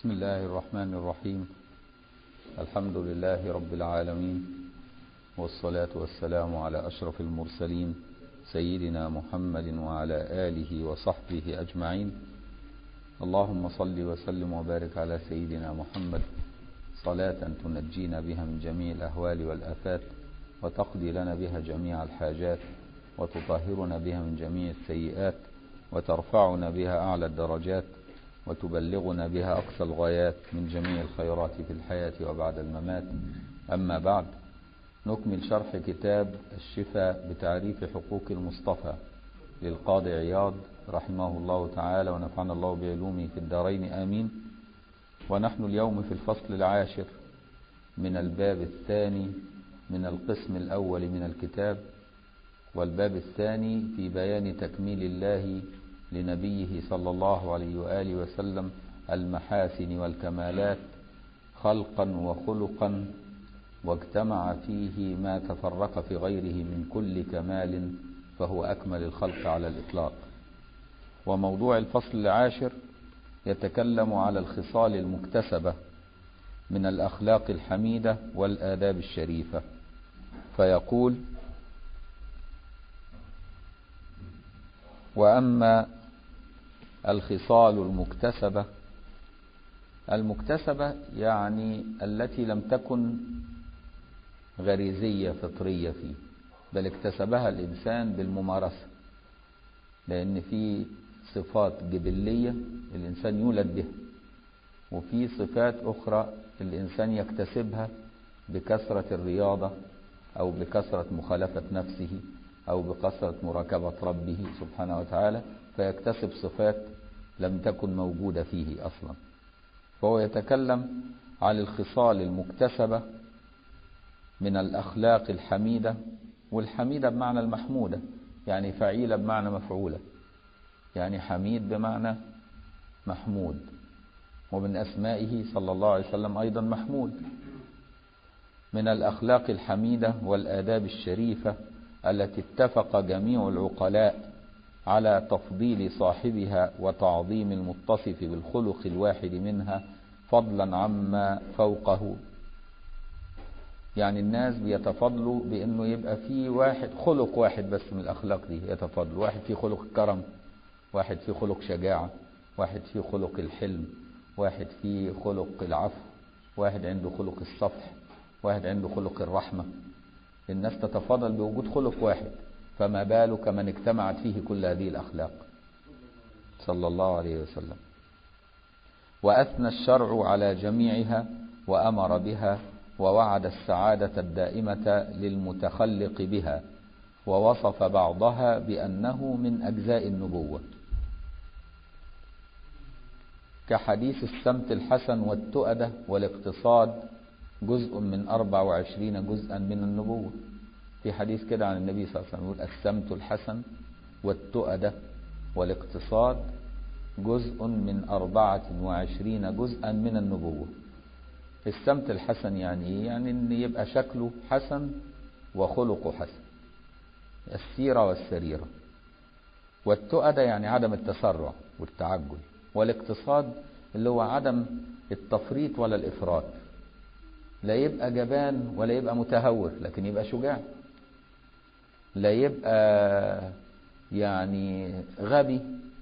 بسم الله الرحمن الرحيم الحمد لله رب العالمين والصلاة والسلام على أشرف المرسلين سيدنا محمد وعلى آله وصحبه أجمعين اللهم صل وسلم وبارك على سيدنا محمد صلاة تنجينا بها من جميع الأهوال والآفات وتقضي لنا بها جميع الحاجات وتطهرنا بها من جميع السيئات وترفعنا بها أعلى الدرجات وتبلغنا بها أقصى الغايات من جميع الخيرات في الحياة وبعد الممات أما بعد نكمل شرح كتاب الشفاء بتعريف حقوق المصطفى للقاضي عياض رحمه الله تعالى ونفعنا الله بعلومه في الدارين آمين ونحن اليوم في الفصل العاشر من الباب الثاني من القسم الأول من الكتاب والباب الثاني في بيان تكميل الله لنبيه صلى الله عليه وآله وسلم المحاسن والكمالات خلقا وخلقا واجتمع فيه ما تفرق في غيره من كل كمال فهو أكمل الخلق على الإطلاق وموضوع الفصل العاشر يتكلم على الخصال المكتسبة من الأخلاق الحميدة والآداب الشريفة فيقول وأما الخصال المكتسبة المكتسبة يعني التي لم تكن غريزية فطرية فيه بل اكتسبها الإنسان بالممارسة لأن في صفات جبلية الإنسان يولد بها وفي صفات أخرى الإنسان يكتسبها بكثرة الرياضة أو بكثرة مخالفة نفسه أو بكثرة مراكبة ربه سبحانه وتعالى فيكتسب صفات لم تكن موجودة فيه أصلا فهو يتكلم عن الخصال المكتسبة من الأخلاق الحميدة والحميدة بمعنى المحمودة يعني فعيلة بمعنى مفعولة يعني حميد بمعنى محمود ومن أسمائه صلى الله عليه وسلم أيضا محمود من الأخلاق الحميدة والآداب الشريفة التي اتفق جميع العقلاء على تفضيل صاحبها وتعظيم المتصف بالخلق الواحد منها فضلا عما فوقه يعني الناس بيتفضلوا بانه يبقى في واحد خلق واحد بس من الاخلاق دي يتفضل واحد فيه خلق الكرم واحد فيه خلق شجاعة واحد فيه خلق الحلم واحد فيه خلق العفو واحد عنده خلق الصفح واحد عنده خلق الرحمة الناس تتفاضل بوجود خلق واحد فما بالك من اجتمعت فيه كل هذه الأخلاق صلى الله عليه وسلم وأثنى الشرع على جميعها وأمر بها ووعد السعادة الدائمة للمتخلق بها ووصف بعضها بأنه من أجزاء النبوة كحديث السمت الحسن والتؤدة والاقتصاد جزء من 24 جزءا من النبوة في حديث كده عن النبي صلى الله عليه وسلم يقول السمت الحسن والتؤدة والاقتصاد جزء من 24 جزءا من النبوة السمت الحسن يعني ايه يعني ان يبقى شكله حسن وخلقه حسن السيرة والسريرة والتؤدة يعني عدم التسرع والتعجل والاقتصاد اللي هو عدم التفريط ولا الإفراط لا يبقى جبان ولا يبقى متهور لكن يبقى شجاع لا يبقى يعني غبي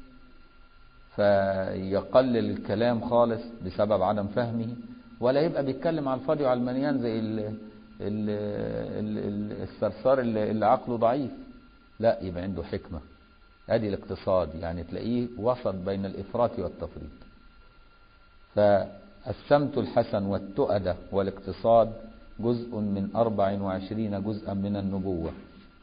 فيقلل الكلام خالص بسبب عدم فهمه ولا يبقى بيتكلم على الفاضي وعلى المليان زي ال ال ال الصرصار اللي, اللي عقله ضعيف لا يبقى عنده حكمة ادي الاقتصاد يعني تلاقيه وسط بين الافراط والتفريط فالسمت الحسن والتؤدة والاقتصاد جزء من 24 جزءا من النبوة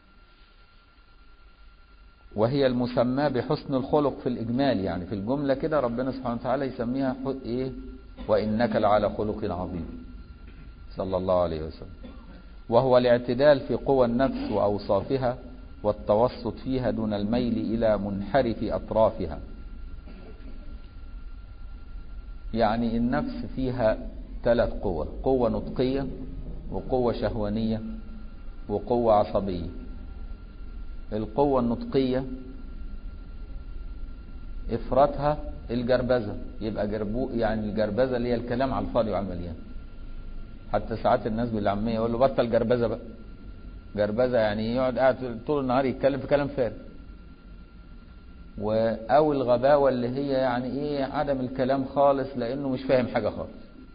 وهي المسمى بحسن الخلق في الإجمال يعني في الجملة كده ربنا سبحانه وتعالى يسميها إيه وإنك لعلى خلق عظيم صلى الله عليه وسلم وهو الاعتدال في قوى النفس وأوصافها والتوسط فيها دون الميل إلى منحرف أطرافها يعني النفس فيها ثلاث قوى قوة نطقية وقوة شهوانية وقوة عصبية القوة النطقية إفراتها الجربذة يبقى جربو يعني الجربذة اللي هي الكلام على الفاضي وعلى المليان حتى ساعات الناس بالعامية يقول له بطل جربذة بقى جربذة يعني يقعد قاعد طول النهار يتكلم في كلام فارغ و او الغباوة اللي هي يعني ايه عدم الكلام خالص لانه مش فاهم حاجة خالص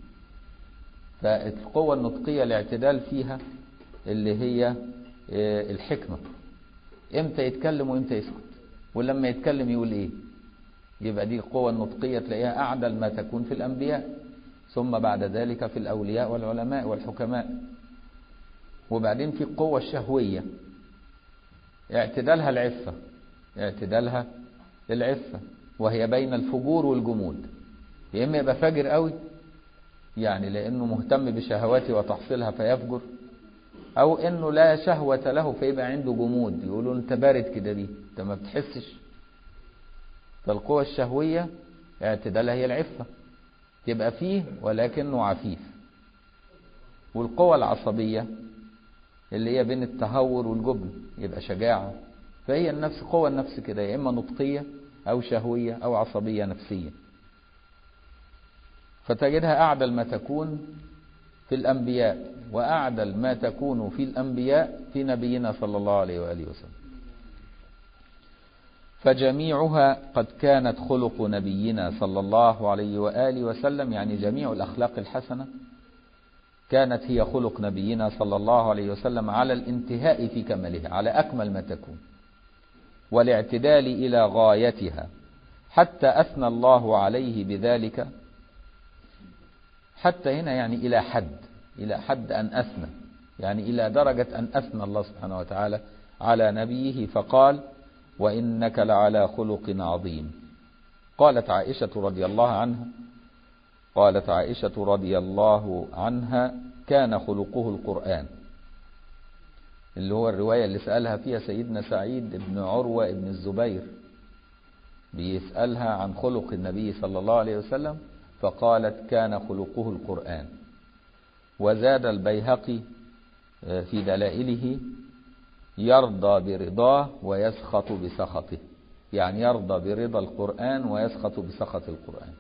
فالقوة النطقية الاعتدال فيها اللي هي الحكمة امتى يتكلم وامتى يسكت ولما يتكلم يقول ايه يبقى دي القوة النطقية تلاقيها أعدل ما تكون في الأنبياء ثم بعد ذلك في الأولياء والعلماء والحكماء وبعدين في القوة الشهوية اعتدالها العفة اعتدالها العفة وهي بين الفجور والجمود يا إما يبقى فاجر قوي يعني لأنه مهتم بشهواته وتحصيلها فيفجر أو إنه لا شهوة له فيبقى عنده جمود يقولوا أنت بارد كده ليه أنت ما بتحسش فالقوة الشهوية اعتدالها هي العفة تبقى فيه ولكنه عفيف والقوة العصبية اللي هي بين التهور والجبن يبقى شجاعة فهي النفس قوة النفس كده يا إما نطقية أو شهوية أو عصبية نفسية فتجدها أعدل ما تكون في الأنبياء وأعدل ما تكون في الأنبياء في نبينا صلى الله عليه وآله وسلم فجميعها قد كانت خلق نبينا صلى الله عليه وآله وسلم يعني جميع الأخلاق الحسنة كانت هي خلق نبينا صلى الله عليه وسلم على الانتهاء في كمالها على أكمل ما تكون والاعتدال إلى غايتها حتى أثنى الله عليه بذلك حتى هنا يعني إلى حد إلى حد أن أثنى يعني إلى درجة أن أثنى الله سبحانه وتعالى على نبيه فقال وإنك لعلى خلق عظيم قالت عائشة رضي الله عنها قالت عائشة رضي الله عنها كان خلقه القرآن اللي هو الرواية اللي سألها فيها سيدنا سعيد بن عروة بن الزبير بيسألها عن خلق النبي صلى الله عليه وسلم فقالت كان خلقه القرآن وزاد البيهقي في دلائله يرضى برضاه ويسخط بسخطه يعني يرضى برضا القرآن ويسخط بسخط القرآن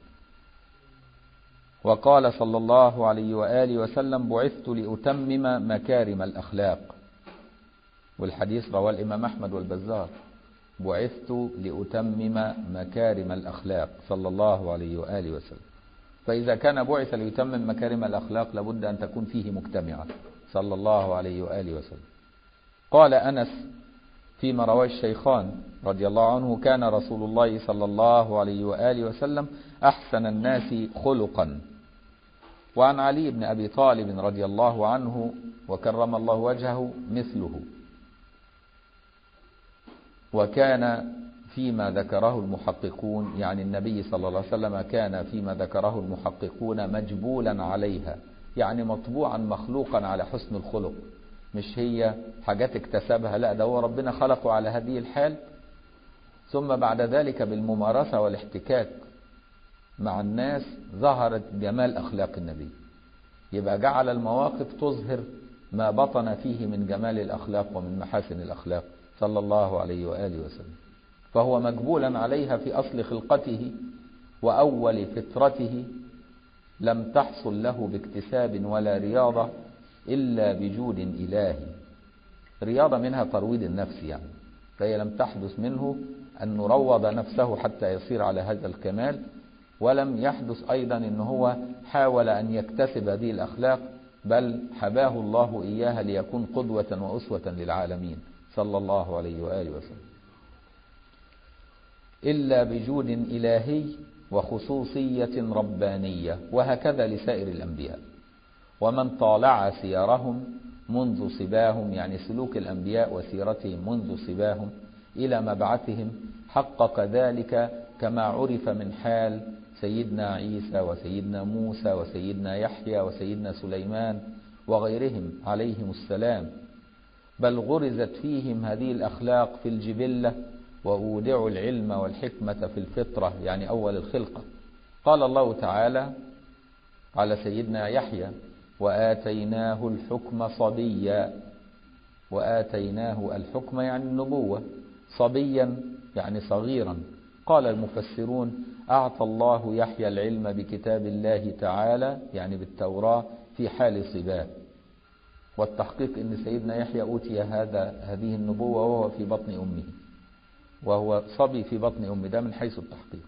وقال صلى الله عليه وآله وسلم بعثت لأتمم مكارم الأخلاق والحديث رواه الإمام أحمد والبزار بعثت لأتمم مكارم الأخلاق صلى الله عليه وآله وسلم فإذا كان بعث ليتمم مكارم الأخلاق لابد أن تكون فيه مجتمعة صلى الله عليه وآله وسلم قال أنس فيما رواه الشيخان رضي الله عنه كان رسول الله صلى الله عليه وآله وسلم أحسن الناس خلقا وعن علي بن أبي طالب رضي الله عنه وكرم الله وجهه مثله وكان فيما ذكره المحققون يعني النبي صلى الله عليه وسلم كان فيما ذكره المحققون مجبولا عليها يعني مطبوعا مخلوقا على حسن الخلق مش هي حاجات اكتسبها لا ده هو ربنا خلقه على هذه الحال ثم بعد ذلك بالممارسة والاحتكاك مع الناس ظهرت جمال أخلاق النبي يبقى جعل المواقف تظهر ما بطن فيه من جمال الأخلاق ومن محاسن الأخلاق صلى الله عليه وآله وسلم فهو مجبولا عليها في أصل خلقته وأول فطرته لم تحصل له باكتساب ولا رياضة إلا بجود إلهي رياضة منها ترويض النفس يعني فهي لم تحدث منه أن روض نفسه حتى يصير على هذا الكمال ولم يحدث أيضا أن هو حاول أن يكتسب هذه الأخلاق بل حباه الله إياها ليكون قدوة وأسوة للعالمين صلى الله عليه وآله وسلم إلا بجود إلهي وخصوصية ربانية وهكذا لسائر الأنبياء ومن طالع سيرهم منذ صباهم يعني سلوك الأنبياء وسيرتهم منذ صباهم إلى مبعثهم حقق ذلك كما عرف من حال سيدنا عيسى وسيدنا موسى وسيدنا يحيى وسيدنا سليمان وغيرهم عليهم السلام بل غرزت فيهم هذه الأخلاق في الجبلة وأودعوا العلم والحكمة في الفطرة يعني أول الخلقة قال الله تعالى على سيدنا يحيى وآتيناه الحكم صبيا وآتيناه الحكم يعني النبوة صبيا يعني صغيرا قال المفسرون أعطى الله يحيى العلم بكتاب الله تعالى يعني بالتوراة في حال صباه والتحقيق أن سيدنا يحيى أوتي هذا هذه النبوة وهو في بطن أمه وهو صبي في بطن أمه ده من حيث التحقيق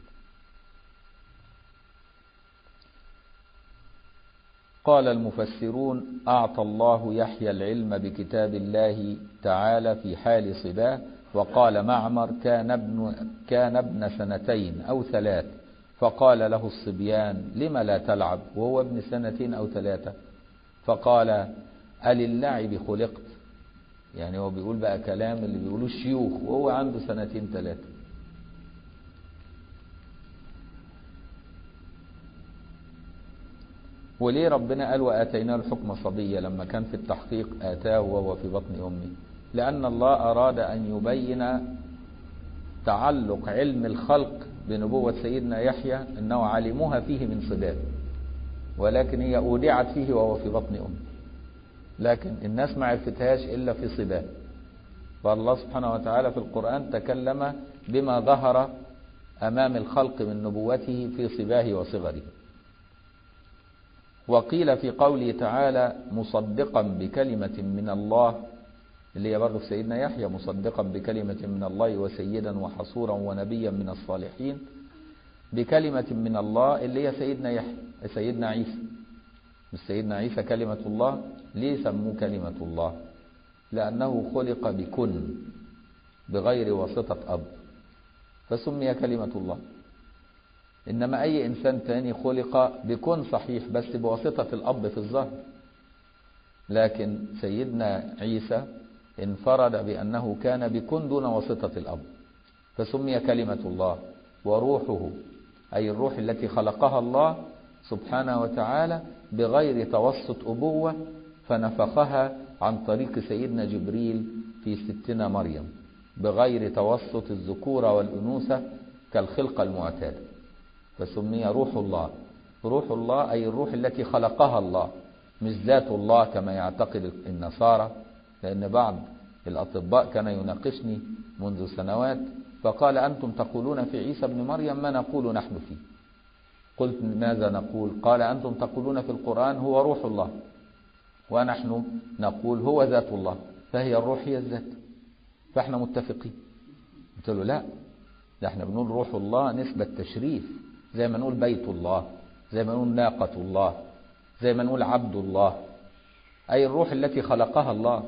قال المفسرون أعطى الله يحيى العلم بكتاب الله تعالى في حال صباه وقال معمر كان ابن, كان ابن سنتين أو ثلاث فقال له الصبيان لم لا تلعب وهو ابن سنتين أو ثلاثة فقال أل اللعب خلقت يعني هو بيقول بقى كلام اللي بيقولوه الشيوخ وهو عنده سنتين ثلاثة وليه ربنا قال وآتيناه الحكم صبيا لما كان في التحقيق آتاه وهو في بطن أمه لأن الله أراد أن يبين تعلق علم الخلق بنبوة سيدنا يحيى أنه علموها فيه من صباب ولكن هي أودعت فيه وهو في بطن أمه لكن الناس ما عرفتهاش إلا في صباب فالله سبحانه وتعالى في القرآن تكلم بما ظهر أمام الخلق من نبوته في صباه وصغره وقيل في قوله تعالى مصدقا بكلمة من الله اللي هي برضه في سيدنا يحيى مصدقا بكلمة من الله وسيدا وحصورا ونبيا من الصالحين بكلمة من الله اللي هي سيدنا يحيى سيدنا عيسى مش سيدنا عيسى كلمة الله ليه سموه كلمة الله لأنه خلق بكن بغير واسطة أب فسمي كلمة الله إنما أي إنسان تاني خلق بكن صحيح بس بواسطة الأب في الظهر لكن سيدنا عيسى انفرد بأنه كان بكن دون واسطة الأب فسمي كلمة الله وروحه أي الروح التي خلقها الله سبحانه وتعالى بغير توسط أبوة فنفخها عن طريق سيدنا جبريل في ستنا مريم بغير توسط الذكورة والأنوثة كالخلقة المعتادة فسمي روح الله روح الله أي الروح التي خلقها الله مش ذات الله كما يعتقد النصارى لأن بعض الأطباء كان يناقشني منذ سنوات فقال أنتم تقولون في عيسى ابن مريم ما نقول نحن فيه قلت ماذا نقول قال أنتم تقولون في القرآن هو روح الله ونحن نقول هو ذات الله فهي الروح هي الذات فاحنا متفقين قلت له لا ده احنا بنقول روح الله نسبة تشريف زي ما نقول بيت الله زي ما نقول ناقة الله زي ما نقول عبد الله أي الروح التي خلقها الله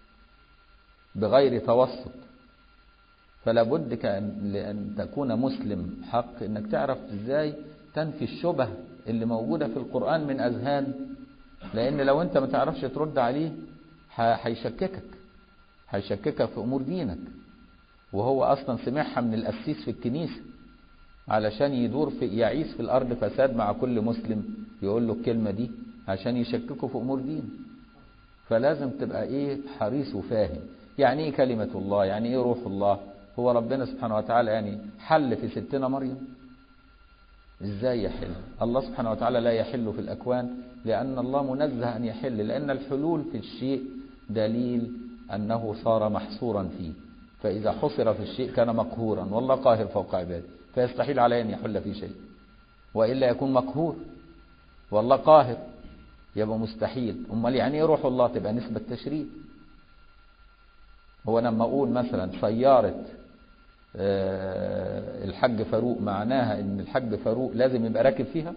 بغير توسط فلا بد لأن تكون مسلم حق انك تعرف ازاي تنفي الشبه اللي موجودة في القرآن من أذهان لأن لو أنت ما تعرفش ترد عليه هيشككك هيشككك في أمور دينك وهو أصلا سمعها من الأسيس في الكنيسة علشان يدور في يعيش في الأرض فساد مع كل مسلم يقول له الكلمة دي عشان يشككه في أمور دين فلازم تبقى إيه حريص وفاهم يعني إيه كلمة الله يعني إيه روح الله هو ربنا سبحانه وتعالى يعني حل في ستنا مريم ازاي يحل الله سبحانه وتعالى لا يحل في الأكوان لأن الله منزه أن يحل لأن الحلول في الشيء دليل أنه صار محصورا فيه فإذا حصر في الشيء كان مقهورا والله قاهر فوق عباده فيستحيل عليه أن يحل في شيء وإلا يكون مقهور والله قاهر يبقى مستحيل أمال يعني ايه روح الله تبقى نسبة تشريف هو لما أقول مثلا سيارة الحج فاروق معناها ان الحج فاروق لازم يبقى راكب فيها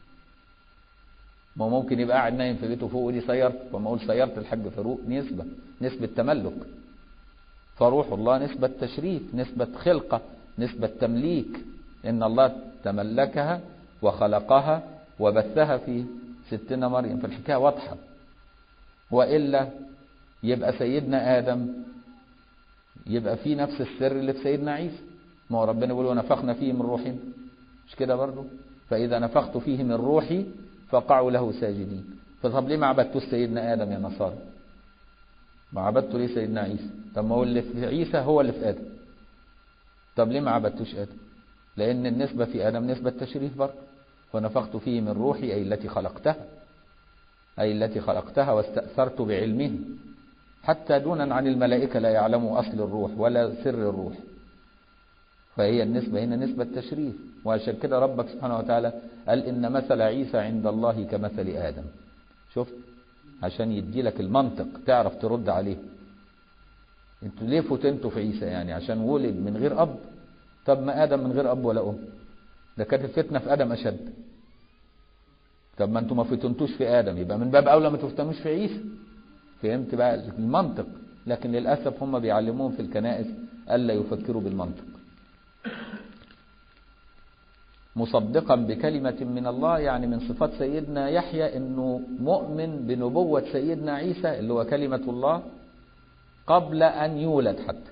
ما ممكن يبقى قاعد نايم في بيته فوق ودي سيارته فما اقول سيارة الحج فاروق نسبة نسبة تملك فروح الله نسبة تشريف نسبة خلقة نسبة تمليك ان الله تملكها وخلقها وبثها في ستنا مريم فالحكاية واضحة وإلا يبقى سيدنا آدم يبقى في نفس السر اللي في سيدنا عيسى ما هو ربنا بيقول ونفخنا فيه من روحنا مش كده برضه فإذا نفخت فيه من روحي فقعوا له ساجدين فطب ليه ما عبدتوش سيدنا آدم يا نصارى ما عبدتوا ليه سيدنا عيسى طب ما هو اللي في عيسى هو اللي في آدم طب ليه ما عبدتوش آدم لأن النسبة في آدم نسبة تشريف برضه ونفخت فيه من روحي أي التي خلقتها أي التي خلقتها واستأثرت بعلمه حتى دونا عن الملائكة لا يعلموا أصل الروح ولا سر الروح فهي النسبة هنا نسبة تشريف وعشان كده ربك سبحانه وتعالى قال إن مثل عيسى عند الله كمثل آدم شفت عشان يدي لك المنطق تعرف ترد عليه انتوا ليه فتنتوا في عيسى يعني عشان ولد من غير أب طب ما آدم من غير أب ولا أم ده كانت الفتنة في آدم أشد طب ما انتوا ما فتنتوش في آدم يبقى من باب أولى ما تفتنوش في عيسى فهمت بقى المنطق لكن للأسف هم بيعلموهم في الكنائس ألا يفكروا بالمنطق مصدقا بكلمة من الله يعني من صفات سيدنا يحيى انه مؤمن بنبوة سيدنا عيسى اللي هو كلمة الله قبل ان يولد حتى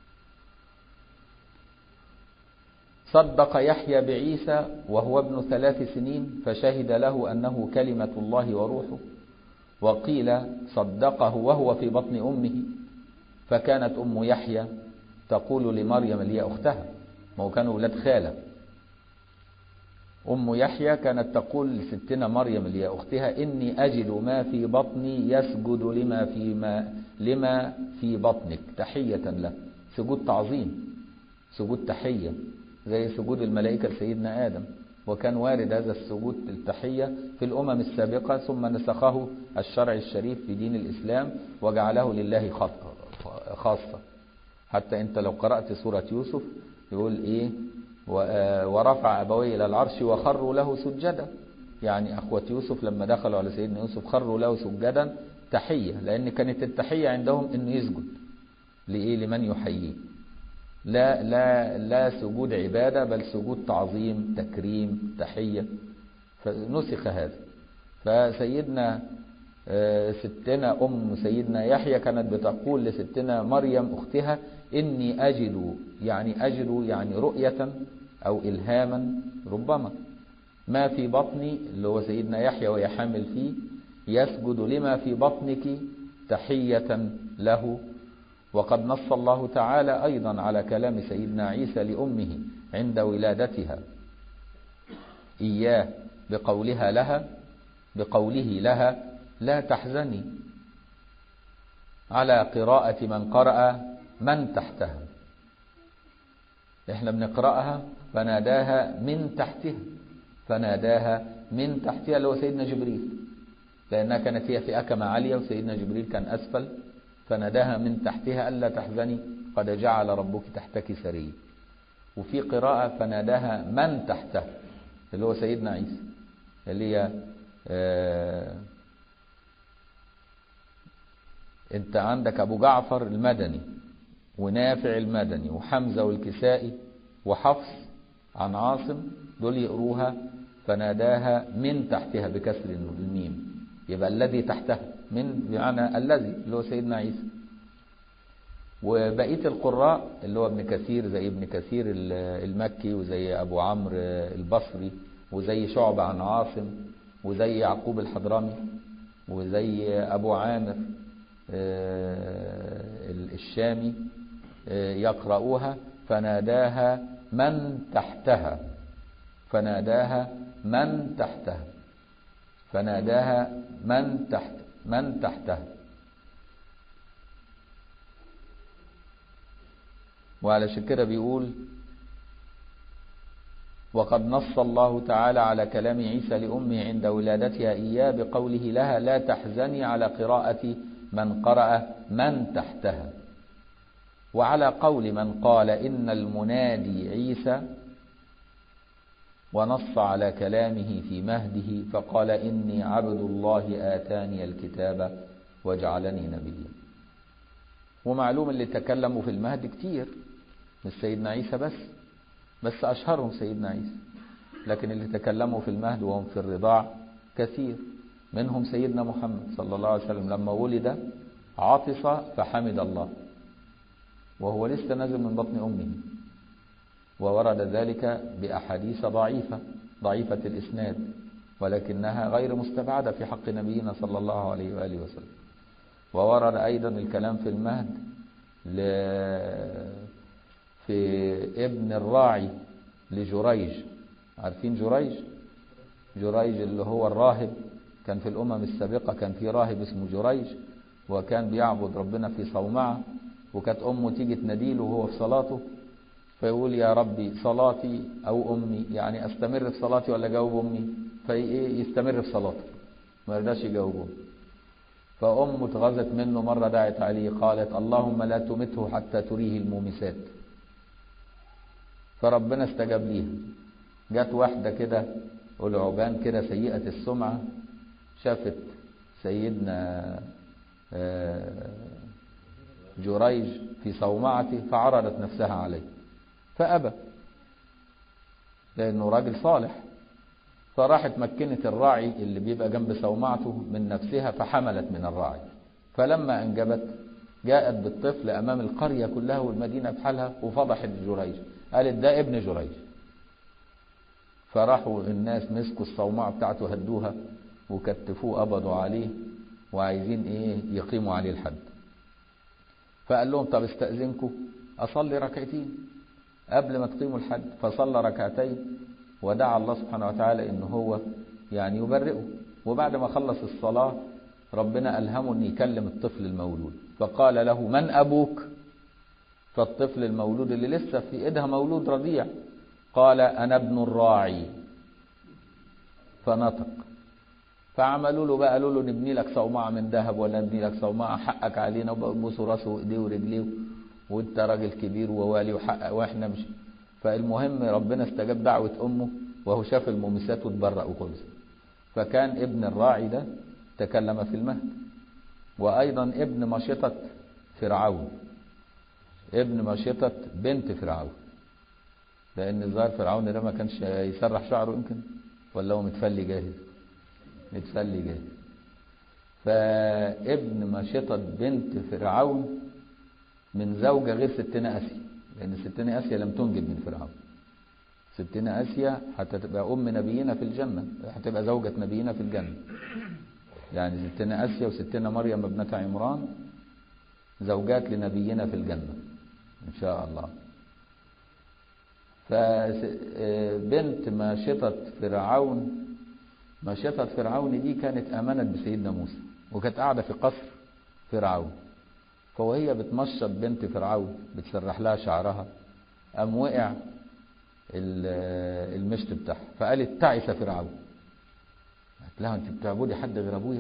صدق يحيى بعيسى وهو ابن ثلاث سنين فشهد له انه كلمة الله وروحه وقيل صدقه وهو في بطن امه فكانت ام يحيى تقول لمريم اللي هي اختها ما هو كانوا ولاد خاله أم يحيى كانت تقول لستنا مريم اللي هي أختها إني أجد ما في بطني يسجد لما في ما لما في بطنك تحية له سجود تعظيم سجود تحية زي سجود الملائكة لسيدنا آدم وكان وارد هذا السجود التحية في الأمم السابقة ثم نسخه الشرع الشريف في دين الإسلام وجعله لله خاصة حتى أنت لو قرأت سورة يوسف يقول إيه ورفع أبويه إلى العرش وخروا له سجدا يعني أخوة يوسف لما دخلوا على سيدنا يوسف خروا له سجدا تحية لأن كانت التحية عندهم أنه يسجد لإيه لمن يحييه لا لا لا سجود عبادة بل سجود تعظيم تكريم تحية فنسخ هذا فسيدنا ستنا أم سيدنا يحيى كانت بتقول لستنا مريم أختها إني أجد يعني أجد يعني رؤية أو إلهاما ربما ما في بطني اللي هو سيدنا يحيى وهي حامل فيه يسجد لما في بطنك تحية له وقد نص الله تعالى أيضا على كلام سيدنا عيسى لأمه عند ولادتها إياه بقولها لها بقوله لها لا تحزني على قراءة من قرأ من تحتها احنا بنقرأها فناداها من تحتها فناداها من تحتها اللي هو سيدنا جبريل لأنها كانت هي في أكمة عالية وسيدنا جبريل كان أسفل فناداها من تحتها ألا تحزني قد جعل ربك تحتك سريا وفي قراءة فناداها من تحته اللي هو سيدنا عيسى اللي هي آه انت عندك ابو جعفر المدني ونافع المدني وحمزة والكسائي وحفص عن عاصم دول يقروها فناداها من تحتها بكسر الميم يبقى الذي تحتها من بمعنى الذي اللي هو سيدنا عيسى وبقية القراء اللي هو ابن كثير زي ابن كثير المكي وزي أبو عمرو البصري وزي شعبة عن عاصم وزي يعقوب الحضرمي وزي أبو عامر الشامي يقرؤوها فناداها من تحتها فناداها من تحتها فناداها من تحت من تحتها وعلى كده بيقول وقد نص الله تعالى على كلام عيسى لأمه عند ولادتها إياه بقوله لها لا تحزني على قراءة من قرأ من تحتها وعلى قول من قال إن المنادي عيسى ونص على كلامه في مهده فقال إني عبد الله آتاني الكتاب وجعلني نبيا ومعلوم اللي تكلموا في المهد كتير مش سيدنا عيسى بس بس أشهرهم سيدنا عيسى لكن اللي تكلموا في المهد وهم في الرضاع كثير منهم سيدنا محمد صلى الله عليه وسلم لما ولد عطس فحمد الله وهو لسه نازل من بطن أمه وورد ذلك بأحاديث ضعيفة ضعيفة الإسناد ولكنها غير مستبعدة في حق نبينا صلى الله عليه وآله وسلم وورد أيضا الكلام في المهد ل... في ابن الراعي لجريج عارفين جريج جريج اللي هو الراهب كان في الأمم السابقة كان في راهب اسمه جريج وكان بيعبد ربنا في صومعة وكانت أمه تيجي تناديله وهو في صلاته فيقول يا ربي صلاتي أو أمي يعني أستمر في صلاتي ولا أجاوب أمي فيستمر في صلاته ما يرضاش يجاوب أمي فأمه اتغاظت منه مرة دعت عليه قالت اللهم لا تمته حتى تريه المومسات فربنا استجاب ليها جت واحدة كده العبان كده سيئة السمعة شافت سيدنا جريج في صومعته فعرضت نفسها عليه فأبى لأنه راجل صالح فراحت مكنت الراعي اللي بيبقى جنب صومعته من نفسها فحملت من الراعي فلما أنجبت جاءت بالطفل أمام القرية كلها والمدينة بحالها وفضحت جريج قالت ده ابن جريج فراحوا الناس مسكوا الصومعة بتاعته هدوها وكتفوه قبضوا عليه وعايزين ايه يقيموا عليه الحد فقال لهم طب استأذنكم أصلي ركعتين قبل ما تقيموا الحد فصلى ركعتين ودعا الله سبحانه وتعالى ان هو يعني يبرئه وبعد ما خلص الصلاة ربنا ألهمه أن يكلم الطفل المولود فقال له من أبوك فالطفل المولود اللي لسه في إيدها مولود رضيع قال أنا ابن الراعي فنطق فعملوا له بقى قالوا له نبني لك صومعة من ذهب ولا نبني لك صومعة حقك علينا وبوسوا راسه وايديه ورجليه وانت راجل كبير ووالي وحقق واحنا مش فالمهم ربنا استجاب دعوة امه وهو شاف المومسات وتبرأ وخلص فكان ابن الراعي ده تكلم في المهد وايضا ابن مشطة فرعون ابن مشطة بنت فرعون لان الظاهر فرعون ده ما كانش يسرح شعره يمكن ولا هو متفلي جاهز متفلي جاهز فابن مشطة بنت فرعون من زوجة غير ستنا أسيا لأن ستنا أسيا لم تنجب من فرعون ستنا أسيا حتى تبقى أم نبينا في الجنة هتبقى زوجة نبينا في الجنة يعني ستنا أسيا وستنا مريم ابنة عمران زوجات لنبينا في الجنة إن شاء الله فبنت ماشطة فرعون ماشطة فرعون دي كانت آمنت بسيدنا موسى وكانت قاعدة في قصر فرعون فوهي بتمشط بنت فرعون بتسرح لها شعرها قام وقع المشط بتاعها فقالت تعس فرعون قالت لها انت بتعبدي حد غير ابويا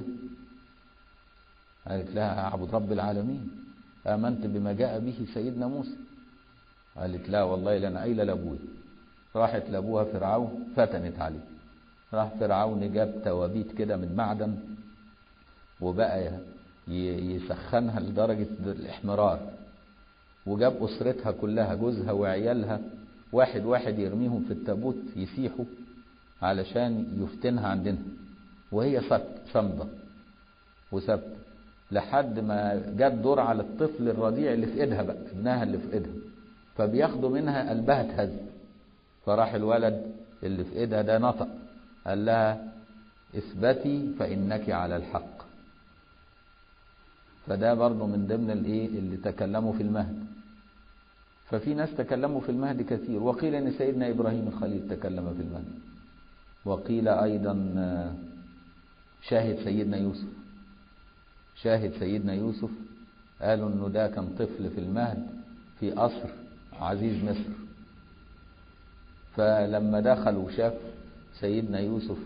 قالت لها اعبد رب العالمين امنت بما جاء به سيدنا موسى قالت لا والله لنا قايله لابويا راحت لابوها فرعون فتنت عليه راح فرعون جاب توابيت كده من معدن وبقى يسخنها لدرجة الإحمرار وجاب أسرتها كلها جوزها وعيالها واحد واحد يرميهم في التابوت يسيحوا علشان يفتنها عندنا وهي صمدة وثابتة لحد ما جت دور على الطفل الرضيع اللي في ايدها بقى ابنها اللي في ايدها فبياخدوا منها قلبها اتهز فراح الولد اللي في ايدها ده نطق قال لها اثبتي فانك على الحق فده برضه من ضمن الايه اللي تكلموا في المهد ففي ناس تكلموا في المهد كثير وقيل ان سيدنا ابراهيم الخليل تكلم في المهد وقيل ايضا شاهد سيدنا يوسف شاهد سيدنا يوسف قالوا انه ده كان طفل في المهد في قصر عزيز مصر فلما دخل وشاف سيدنا يوسف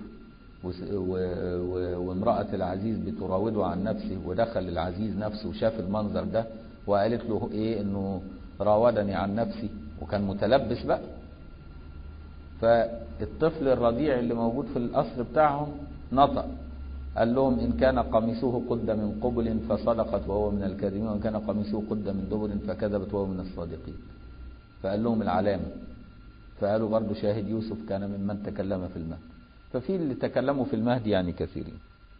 وامرأة العزيز بتراوده عن نفسه ودخل العزيز نفسه وشاف المنظر ده وقالت له ايه انه راودني عن نفسي وكان متلبس بقى فالطفل الرضيع اللي موجود في القصر بتاعهم نطق قال لهم إن كان قميصه قد من قبل فصدقت وهو من الكاذبين وإن كان قميصه قد من دبر فكذبت وهو من الصادقين فقال لهم العلامة فقالوا برضو شاهد يوسف كان ممن تكلم في المهد ففي اللي تكلموا في المهد يعني كثيرين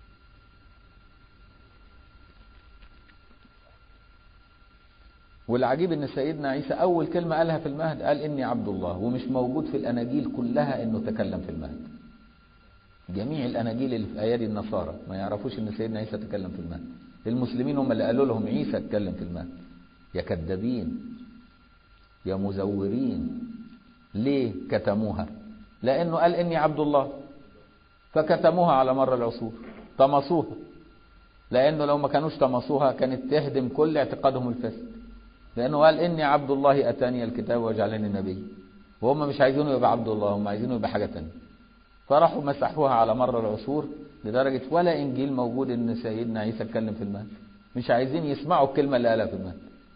والعجيب ان سيدنا عيسى اول كلمة قالها في المهد قال اني عبد الله ومش موجود في الاناجيل كلها انه تكلم في المهد جميع الاناجيل اللي في ايادي النصارى ما يعرفوش ان سيدنا عيسى تكلم في المهد المسلمين هم اللي قالوا لهم عيسى اتكلم في المهد يا كذابين يا مزورين ليه كتموها لانه قال اني عبد الله فكتموها على مر العصور طمسوها لانه لو ما كانوش طمسوها كانت تهدم كل اعتقادهم الفاسد لأنه قال إني عبد الله أتاني الكتاب وجعلني نبي وهم مش عايزينه يبقى عبد الله هم عايزينه يبقى حاجة تانية فراحوا مسحوها على مر العصور لدرجة ولا إنجيل موجود إن سيدنا عيسى اتكلم في المهد مش عايزين يسمعوا الكلمة اللي قالها في المهد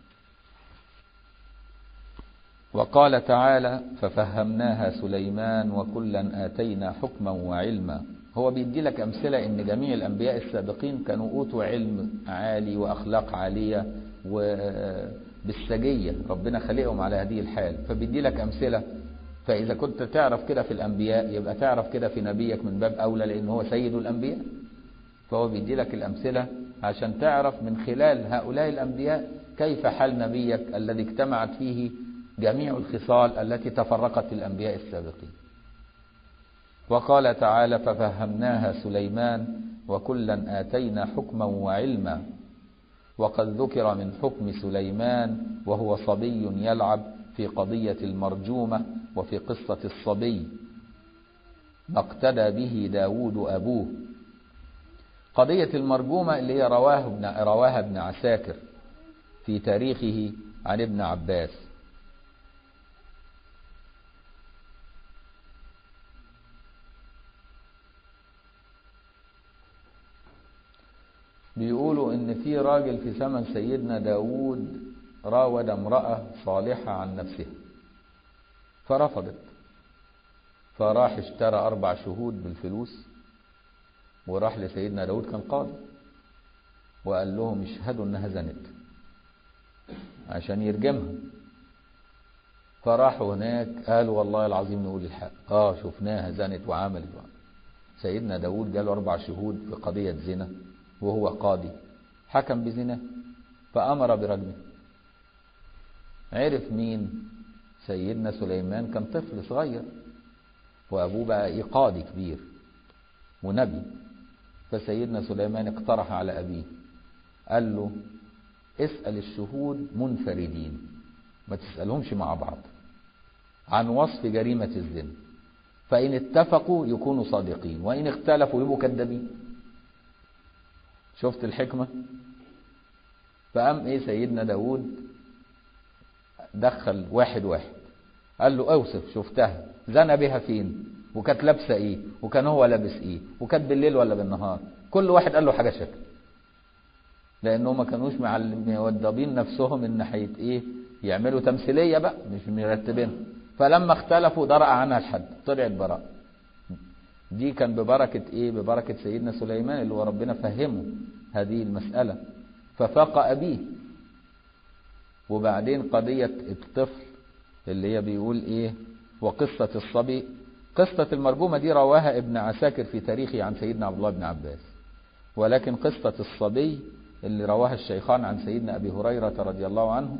وقال تعالى ففهمناها سليمان وكلا آتينا حكما وعلما هو بيدي لك أمثلة إن جميع الأنبياء السابقين كانوا أوتوا علم عالي وأخلاق عالية وبالسجية ربنا خلقهم على هذه الحال فبيدي لك أمثلة فإذا كنت تعرف كده في الأنبياء يبقى تعرف كده في نبيك من باب أولى لأن هو سيد الأنبياء فهو بيدي لك الأمثلة عشان تعرف من خلال هؤلاء الأنبياء كيف حال نبيك الذي اجتمعت فيه جميع الخصال التي تفرقت في الأنبياء السابقين وقال تعالى ففهمناها سليمان وكلا آتينا حكما وعلما وقد ذكر من حكم سليمان وهو صبي يلعب في قضية المرجومة وفي قصة الصبي ما اقتدى به داود أبوه قضية المرجومة اللي هي رواه ابن, رواها ابن عساكر في تاريخه عن ابن عباس بيقولوا ان في راجل في زمن سيدنا داود راود امرأة صالحة عن نفسها فرفضت فراح اشترى اربع شهود بالفلوس وراح لسيدنا داود كان قاضي وقال لهم اشهدوا انها زنت عشان يرجمها فراحوا هناك قالوا والله العظيم نقول الحق اه شفناها زنت وعملت وعملت سيدنا داود جاله اربع شهود في قضية زنا وهو قاضي حكم بزنا فأمر برجمه عرف مين سيدنا سليمان كان طفل صغير وأبوه بقى إيه قاضي كبير ونبي فسيدنا سليمان اقترح على أبيه قال له اسأل الشهود منفردين ما تسألهمش مع بعض عن وصف جريمة الزنا فإن اتفقوا يكونوا صادقين وإن اختلفوا يبقوا كذابين شفت الحكمة فقام ايه سيدنا داود دخل واحد واحد قال له اوصف شفتها زنى بها فين وكانت لابسه ايه وكان هو لابس ايه وكانت بالليل ولا بالنهار كل واحد قال له حاجه شكل لانه ما كانوش موضبين نفسهم ان ناحيه ايه يعملوا تمثيليه بقى مش مرتبين فلما اختلفوا درأ عنها الحد طلعت براءه دي كان ببركة ايه ببركة سيدنا سليمان اللي هو ربنا فهمه هذه المسألة ففاق أبيه وبعدين قضية الطفل اللي هي بيقول ايه وقصة الصبي قصة المرجومة دي رواها ابن عساكر في تاريخه عن سيدنا عبد الله بن عباس ولكن قصة الصبي اللي رواها الشيخان عن سيدنا أبي هريرة رضي الله عنه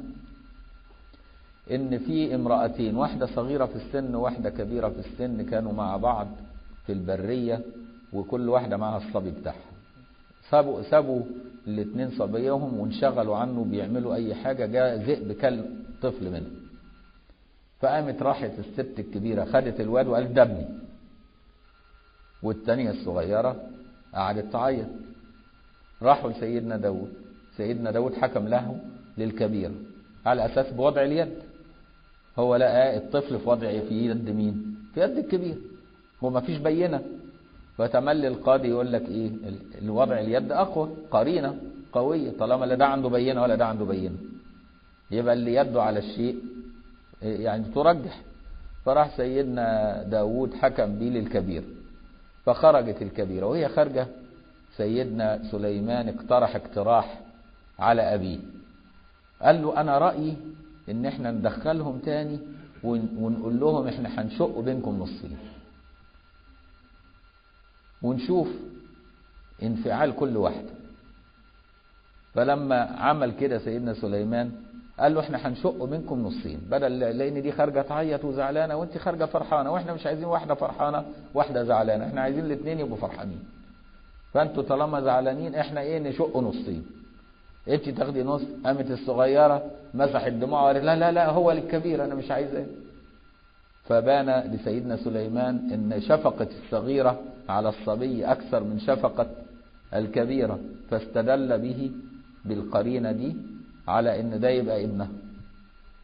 ان في امرأتين واحدة صغيرة في السن وواحدة كبيرة في السن كانوا مع بعض في البرية وكل واحدة معها الصبي بتاعها سابوا سابوا الاثنين صبيهم وانشغلوا عنه بيعملوا اي حاجة جاء ذئب كل طفل منهم فقامت راحت الست الكبيرة خدت الواد وقالت ده ابني والتانية الصغيرة قعدت تعيط راحوا لسيدنا داود سيدنا داود حكم له للكبير على اساس بوضع اليد هو لقى الطفل في وضع في يد مين في يد الكبير وما فيش بينة فتملي القاضي يقول لك ايه الوضع اليد اقوى قرينة قوية طالما لا ده عنده بينة ولا ده عنده بينة يبقى اللي يده على الشيء يعني ترجح فراح سيدنا داود حكم بيه للكبير فخرجت الكبيرة وهي خارجة سيدنا سليمان اقترح اقتراح على أبيه قال له أنا رأيي إن احنا ندخلهم تاني ونقول لهم احنا هنشق بينكم نصين ونشوف انفعال كل واحدة فلما عمل كده سيدنا سليمان قال له احنا هنشق منكم نصين بدل لان دي خارجه تعيط وزعلانه وانت خارجه فرحانه واحنا مش عايزين واحده فرحانه واحده زعلانه احنا عايزين الاثنين يبقوا فرحانين فانتوا طالما زعلانين احنا ايه نشق نصين انت تاخدي نص قامت الصغيره مسحت دموعها وقالت لا لا لا هو الكبير انا مش عايزاه فبان لسيدنا سليمان ان شفقه الصغيره على الصبي اكثر من شفقه الكبيره فاستدل به بالقرينه دي على ان ده يبقى ابنه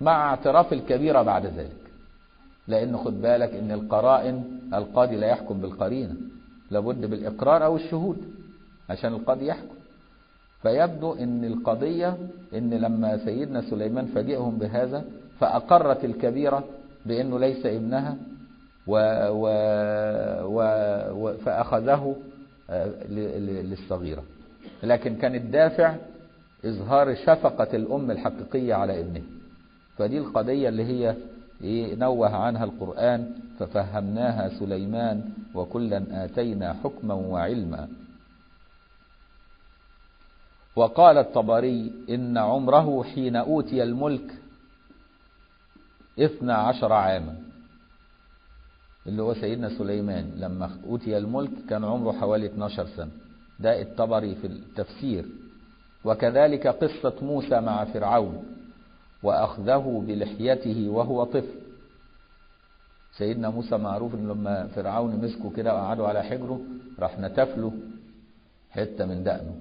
مع اعتراف الكبيرة بعد ذلك لأن خد بالك إن القرائن القاضي لا يحكم بالقرينة لابد بالإقرار أو الشهود عشان القاضي يحكم فيبدو ان القضية ان لما سيدنا سليمان فاجئهم بهذا فأقرت الكبيرة بأنه ليس ابنها و و و و فأخذه للصغيرة لكن كان الدافع إظهار شفقة الأم الحقيقية على ابنها فدي القضية اللي هي نوه عنها القرآن ففهمناها سليمان وكلا آتينا حكما وعلما وقال الطبري إن عمره حين أوتي الملك اثنى عشر عاما اللي هو سيدنا سليمان لما أوتي الملك كان عمره حوالي 12 سنة ده الطبري في التفسير وكذلك قصة موسى مع فرعون وأخذه بلحيته وهو طفل سيدنا موسى معروف ان لما فرعون مسكه كده وقعدوا على حجره راح نتف له حته من دقنه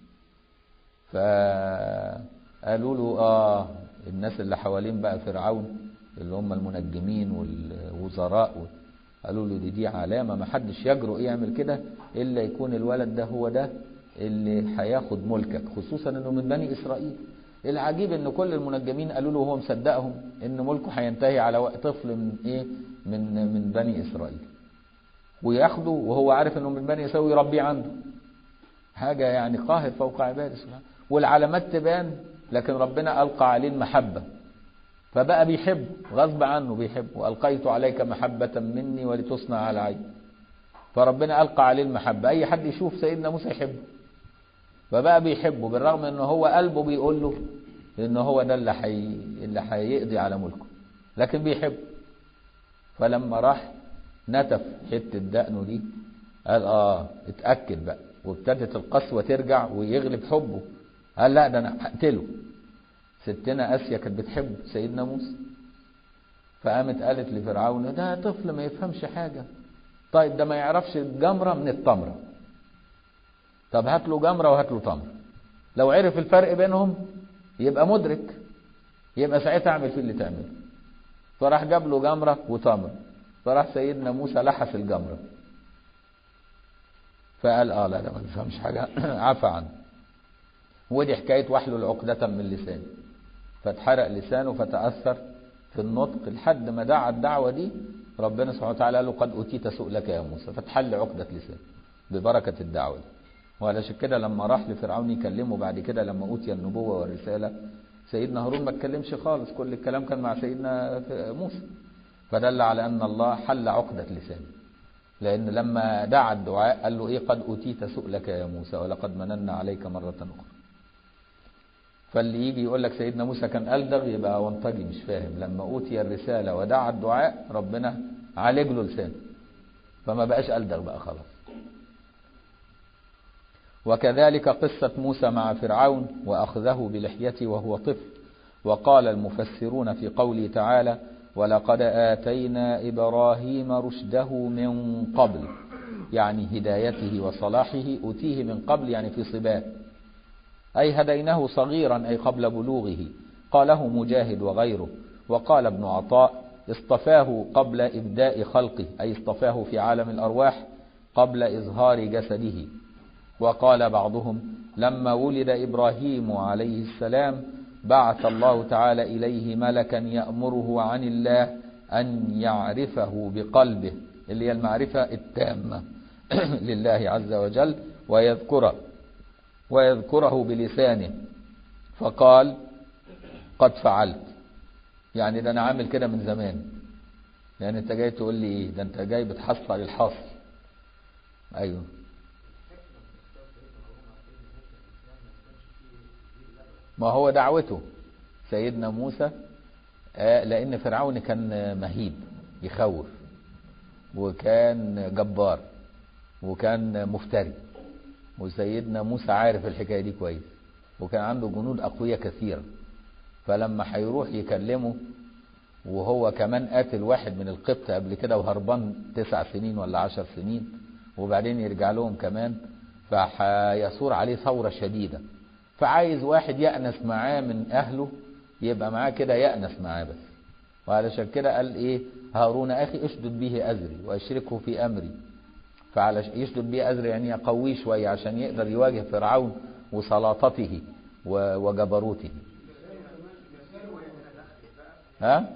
فقالوا له اه الناس اللي حوالين بقى فرعون اللي هم المنجمين والوزراء قالوا له دي دي علامه ما حدش يجرؤ يعمل كده الا يكون الولد ده هو ده اللي هياخد ملكك خصوصا انه من بني اسرائيل العجيب ان كل المنجمين قالوا له وهو مصدقهم ان ملكه هينتهي على طفل من ايه من من بني اسرائيل وياخده وهو عارف انه من بني اسرائيل ويربيه عنده حاجه يعني قاهر فوق عباده سبحانه والعلامات تبان لكن ربنا القى عليه المحبه فبقى بيحبه غصب عنه بيحبه والقيت عليك محبه مني ولتصنع على عيني فربنا القى عليه المحبه اي حد يشوف سيدنا موسى يحبه فبقى بيحبه بالرغم ان هو قلبه بيقول له ان هو ده اللي حي... اللي هيقضي على ملكه لكن بيحبه فلما راح نتف حته دقنه دي قال اه اتاكد بقى وابتدت القسوه ترجع ويغلب حبه قال لا ده انا هقتله ستنا اسيا كانت بتحب سيدنا موسى فقامت قالت لفرعون ده طفل ما يفهمش حاجه طيب ده ما يعرفش الجمره من التمره طب هات له جمره وهات له تمر لو عرف الفرق بينهم يبقى مدرك يبقى ساعتها اعمل فيه اللي تعمله فراح جاب له جمره وتمر فراح سيدنا موسى لحس الجمره فقال اه لا لا ما بيفهمش حاجه عفى عنه ودي حكايه واحلل عقده من لسانه فاتحرق لسانه فتاثر في النطق لحد ما دعا الدعوه دي ربنا سبحانه وتعالى قال له قد اوتيت سؤلك يا موسى فتحل عقده لسانه ببركه الدعوه دي وعلشان كده لما راح لفرعون يكلمه بعد كده لما اوتي النبوه والرساله سيدنا هارون ما اتكلمش خالص كل الكلام كان مع سيدنا موسى فدل على ان الله حل عقده لسانه لان لما دعا الدعاء قال له ايه قد اوتيت سؤلك يا موسى ولقد مننا عليك مره اخرى فاللي يجي يقول لك سيدنا موسى كان ألدغ يبقى وانطجي مش فاهم لما أوتي الرسالة ودعا الدعاء ربنا عالج له لسانه فما بقاش ألدغ بقى خلاص وكذلك قصة موسى مع فرعون وأخذه بلحيته وهو طفل وقال المفسرون في قوله تعالى ولقد آتينا إبراهيم رشده من قبل يعني هدايته وصلاحه أتيه من قبل يعني في صباه أي هديناه صغيرا أي قبل بلوغه قاله مجاهد وغيره وقال ابن عطاء اصطفاه قبل إبداء خلقه أي اصطفاه في عالم الأرواح قبل إظهار جسده وقال بعضهم لما ولد إبراهيم عليه السلام بعث الله تعالى إليه ملكا يأمره عن الله أن يعرفه بقلبه اللي هي المعرفة التامة لله عز وجل ويذكره ويذكره بلسانه فقال قد فعلت يعني ده انا عامل كده من زمان يعني انت جاي تقول لي ايه ده انت جاي بتحصل الحصر ايوه ما هو دعوته سيدنا موسى آه لان فرعون كان مهيب يخوف وكان جبار وكان مفتري وسيدنا موسى عارف الحكايه دي كويس وكان عنده جنود اقوياء كثيره فلما هيروح يكلمه وهو كمان قاتل واحد من القبط قبل كده وهربان تسع سنين ولا عشر سنين وبعدين يرجع لهم كمان فهيثور عليه ثوره شديده فعايز واحد يأنس معاه من اهله يبقى معاه كده يأنس معاه بس وعلشان كده قال ايه هارون اخي اشدد به ازري واشركه في امري فعلى يشدد به ازري يعني يقويه شويه عشان يقدر يواجه فرعون وسلاطته وجبروته ها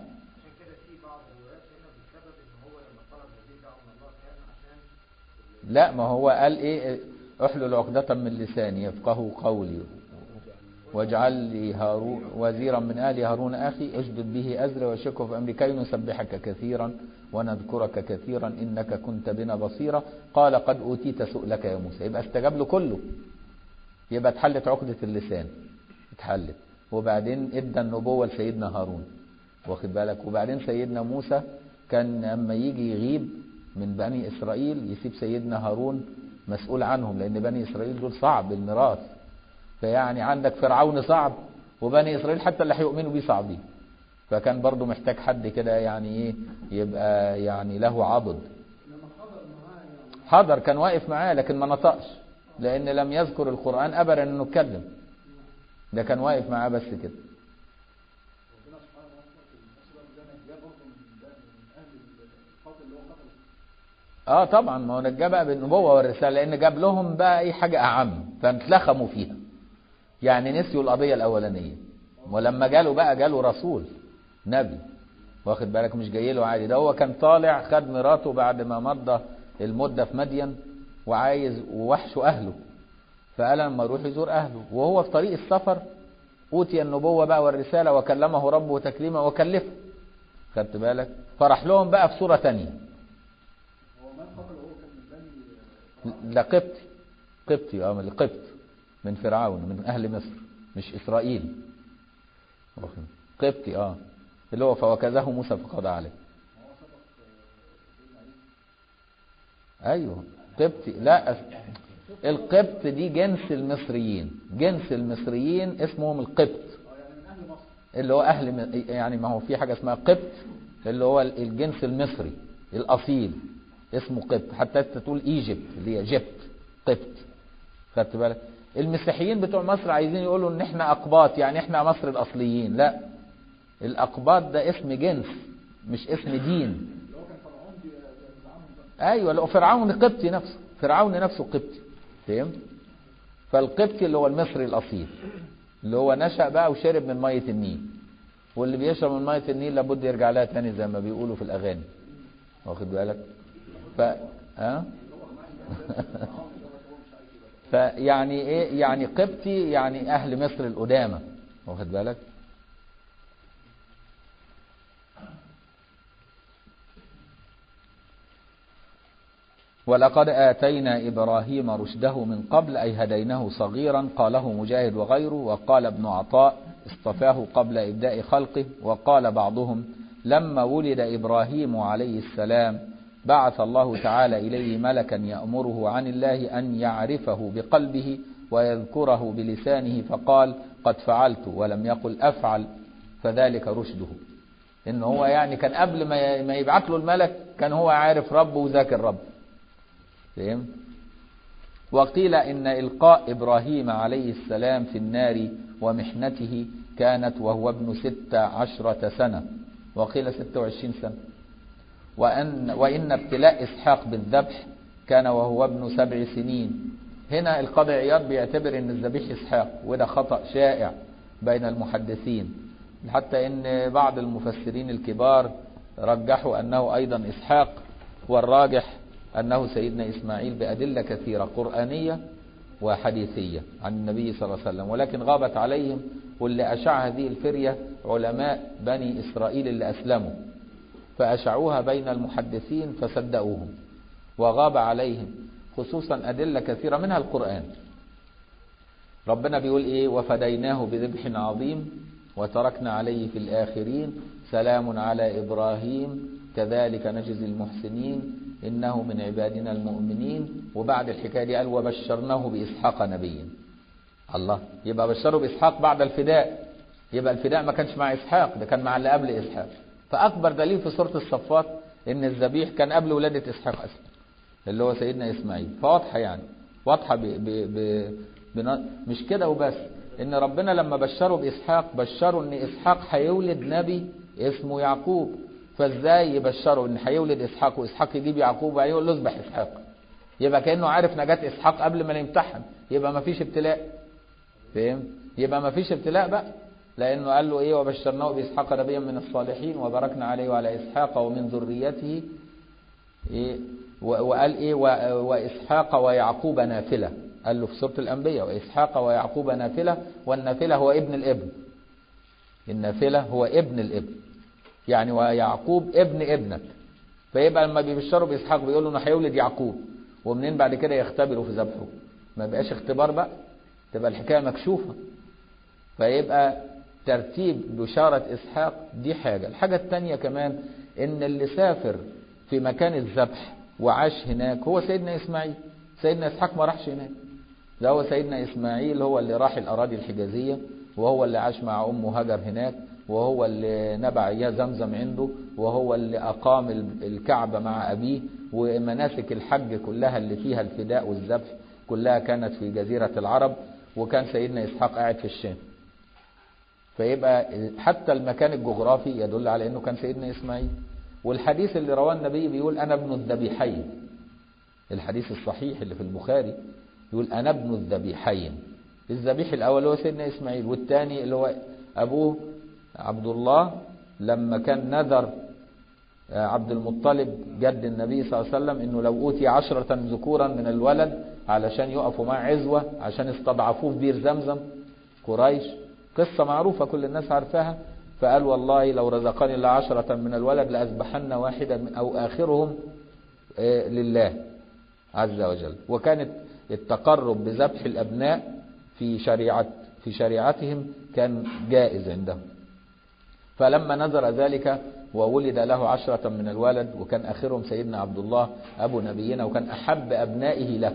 لا ما هو قال ايه احلل عقدة من لساني يفقه قولي واجعل لي هارون وزيرا من اهلي هارون اخي اشدد به ازري واشركه في امري كي نسبحك كثيرا ونذكرك كثيرا انك كنت بنا بصيرا قال قد اوتيت سؤلك يا موسى يبقى استجاب له كله يبقى اتحلت عقدة اللسان اتحلت وبعدين ادى النبوة لسيدنا هارون واخد بالك وبعدين سيدنا موسى كان لما يجي يغيب من بني اسرائيل يسيب سيدنا هارون مسؤول عنهم لان بني اسرائيل دول صعب الميراث فيعني عندك فرعون صعب وبني اسرائيل حتى اللي هيؤمنوا بيه صعبين فكان برضو محتاج حد كده يعني ايه يبقى يعني له عضد حضر كان واقف معاه لكن ما نطقش لان لم يذكر القرآن ابدا انه اتكلم ده كان واقف معاه بس كده اه طبعا ما هو نجاه بقى بالنبوة والرسالة لان جاب لهم بقى اي حاجة اعم فاتلخموا فيها يعني نسيوا القضية الاولانية ولما جاله بقى جاله رسول نبي واخد بالك مش جاي له عادي ده هو كان طالع خد مراته بعد ما مضى المدة في مدين وعايز ووحشه اهله فقال لما يروح يزور اهله وهو في طريق السفر اوتي النبوة بقى والرسالة وكلمه ربه تكليما وكلفه خدت بالك فرح لهم بقى في صورة تانية لا قبطي قبطي اه من القبط من فرعون من اهل مصر مش اسرائيل قبطي اه اللي هو فوكزه موسى فقضى عليه ايوه قبطي لا القبط دي جنس المصريين جنس المصريين اسمهم القبط اللي هو اهل يعني ما هو في حاجه اسمها قبط اللي هو الجنس المصري الاصيل اسمه قبط حتى انت تقول ايجيبت اللي هي جبت قبط خدت بالك المسيحيين بتوع مصر عايزين يقولوا ان احنا اقباط يعني احنا مصر الاصليين لا الاقباط ده اسم جنس مش اسم دين ايوه لو فرعون قبطي نفسه فرعون نفسه قبطي فهمت فالقبطي اللي هو المصري الاصيل اللي هو نشأ بقى وشرب من مية النيل واللي بيشرب من مية النيل لابد يرجع لها تاني زي ما بيقولوا في الاغاني واخد بالك ف ها فيعني ايه يعني قبطي يعني اهل مصر القدامى واخد بالك ولقد آتينا إبراهيم رشده من قبل أي هديناه صغيرا قاله مجاهد وغيره وقال ابن عطاء اصطفاه قبل إبداء خلقه وقال بعضهم لما ولد إبراهيم عليه السلام بعث الله تعالى إليه ملكا يأمره عن الله أن يعرفه بقلبه ويذكره بلسانه فقال قد فعلت ولم يقل أفعل فذلك رشده إن هو يعني كان قبل ما يبعث له الملك كان هو عارف ربه وذاكر ربه فهم؟ وقيل إن إلقاء إبراهيم عليه السلام في النار ومحنته كانت وهو ابن ست عشرة سنة وقيل ستة وعشرين سنة وأن, وإن ابتلاء إسحاق بالذبح كان وهو ابن سبع سنين هنا القاضي عياض بيعتبر ان الذبيح إسحاق وده خطأ شائع بين المحدثين حتى ان بعض المفسرين الكبار رجحوا أنه أيضا إسحاق والراجح أنه سيدنا إسماعيل بأدلة كثيرة قرآنية وحديثية عن النبي صلى الله عليه وسلم ولكن غابت عليهم واللي أشع هذه الفرية علماء بني إسرائيل اللي أسلموا فأشعوها بين المحدثين فصدقوهم وغاب عليهم خصوصا أدلة كثيرة منها القرآن ربنا بيقول إيه وفديناه بذبح عظيم وتركنا عليه في الآخرين سلام على إبراهيم كذلك نجزي المحسنين إنه من عبادنا المؤمنين وبعد الحكاية دي قال وبشرناه بإسحاق نبيا الله يبقى بشره بإسحاق بعد الفداء يبقى الفداء ما كانش مع إسحاق ده كان مع اللي قبل إسحاق فأكبر دليل في سورة الصفات إن الذبيح كان قبل ولادة إسحاق أصلا اللي هو سيدنا إسماعيل فواضحة يعني واضحة ب... ب... ب... بن... مش كده وبس ان ربنا لما بشره باسحاق بشره ان اسحاق هيولد نبي اسمه يعقوب فازاي يبشره ان هيولد اسحاق واسحاق يجيب يعقوب وهيقول له اذبح اسحاق يبقى كانه عارف نجاة اسحاق قبل ما يمتحن يبقى ما فيش ابتلاء فهم يبقى ما فيش ابتلاء بقى لانه قال له ايه وبشرناه باسحاق نبيا من الصالحين وباركنا عليه وعلى اسحاق ومن ذريته إيه وقال ايه واسحاق ويعقوب نافله قال له في سوره الانبياء واسحاق ويعقوب نافله والنافله هو ابن الابن النافله هو ابن الابن يعني ويعقوب ابن ابنك فيبقى لما بيبشروا باسحاق بيقولوا انه هيولد يعقوب ومنين بعد كده يختبروا في ذبحه ما بقاش اختبار بقى تبقى الحكايه مكشوفه فيبقى ترتيب بشارة إسحاق دي حاجة الحاجة التانية كمان إن اللي سافر في مكان الذبح وعاش هناك هو سيدنا إسماعيل سيدنا إسحاق ما راحش هناك ده هو سيدنا إسماعيل هو اللي راح الأراضي الحجازية وهو اللي عاش مع أمه هاجر هناك وهو اللي نبع إياه زمزم عنده وهو اللي أقام الكعبة مع أبيه ومناسك الحج كلها اللي فيها الفداء والذبح كلها كانت في جزيرة العرب وكان سيدنا إسحاق قاعد في الشام فيبقى حتى المكان الجغرافي يدل على انه كان سيدنا اسماعيل والحديث اللي رواه النبي بيقول انا ابن الذبيحين الحديث الصحيح اللي في البخاري يقول انا ابن الذبيحين الذبيح الاول هو سيدنا اسماعيل والثاني اللي هو ابوه عبد الله لما كان نذر عبد المطلب جد النبي صلى الله عليه وسلم انه لو اوتي عشرة ذكورا من الولد علشان يقفوا معاه عزوة عشان استضعفوه في بير زمزم قريش قصة معروفة كل الناس عارفاها فقال والله لو رزقني الله عشرة من الولد لأذبحن واحدا من أو آخرهم لله عز وجل وكانت التقرب بذبح الأبناء في شريعة في شريعتهم كان جائز عندهم فلما نظر ذلك وولد له عشرة من الولد وكان آخرهم سيدنا عبد الله أبو نبينا وكان أحب أبنائه له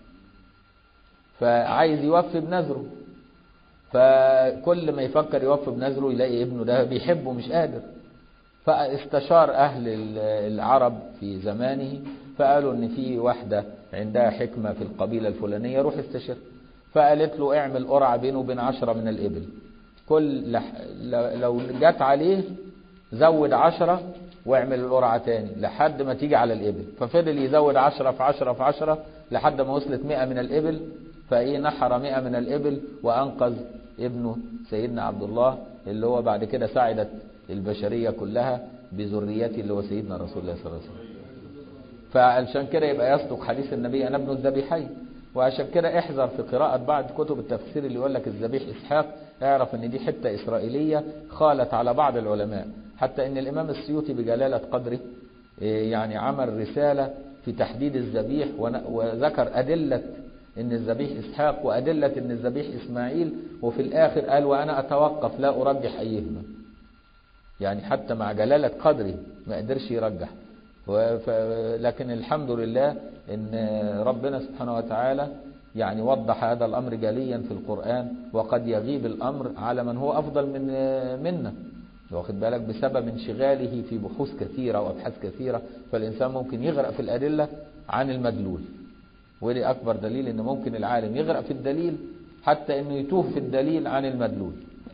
فعايز يوفي بنذره فكل ما يفكر يوفي بنذره يلاقي ابنه ده بيحبه مش قادر فاستشار أهل العرب في زمانه فقالوا إن في واحدة عندها حكمة في القبيلة الفلانية روح استشر فقالت له اعمل قرعة بينه وبين عشرة من الإبل كل لح... لو جت عليه زود عشرة واعمل القرعة تاني لحد ما تيجي على الإبل ففضل يزود عشرة في عشرة في عشرة لحد ما وصلت مئة من الإبل فإيه نحر مئة من الإبل وأنقذ ابنه سيدنا عبد الله اللي هو بعد كده ساعدت البشرية كلها بذريته اللي هو سيدنا رسول الله صلى الله عليه وسلم فعشان كده يبقى يصدق حديث النبي أنا ابن الذبيحين وعشان كده احذر في قراءة بعض كتب التفسير اللي يقول لك الذبيح إسحاق اعرف ان دي حتة إسرائيلية خالت على بعض العلماء حتى ان الإمام السيوطي بجلالة قدره يعني عمل رسالة في تحديد الذبيح وذكر أدلة ان الذبيح إسحاق وأدلة ان الذبيح إسماعيل وفي الآخر قال وأنا أتوقف لا أرجح أيهما يعني حتى مع جلالة قدره ما قدرش يرجح لكن الحمد لله ان ربنا سبحانه وتعالى يعني وضح هذا الأمر جليا في القرآن وقد يغيب الأمر على من هو أفضل من منا واخد بالك بسبب انشغاله في بحوث كثيرة وأبحاث كثيرة فالإنسان ممكن يغرق في الأدلة عن المدلول ودي أكبر دليل إن ممكن العالم يغرق في الدليل حتى إنه يتوه في الدليل عن المدلول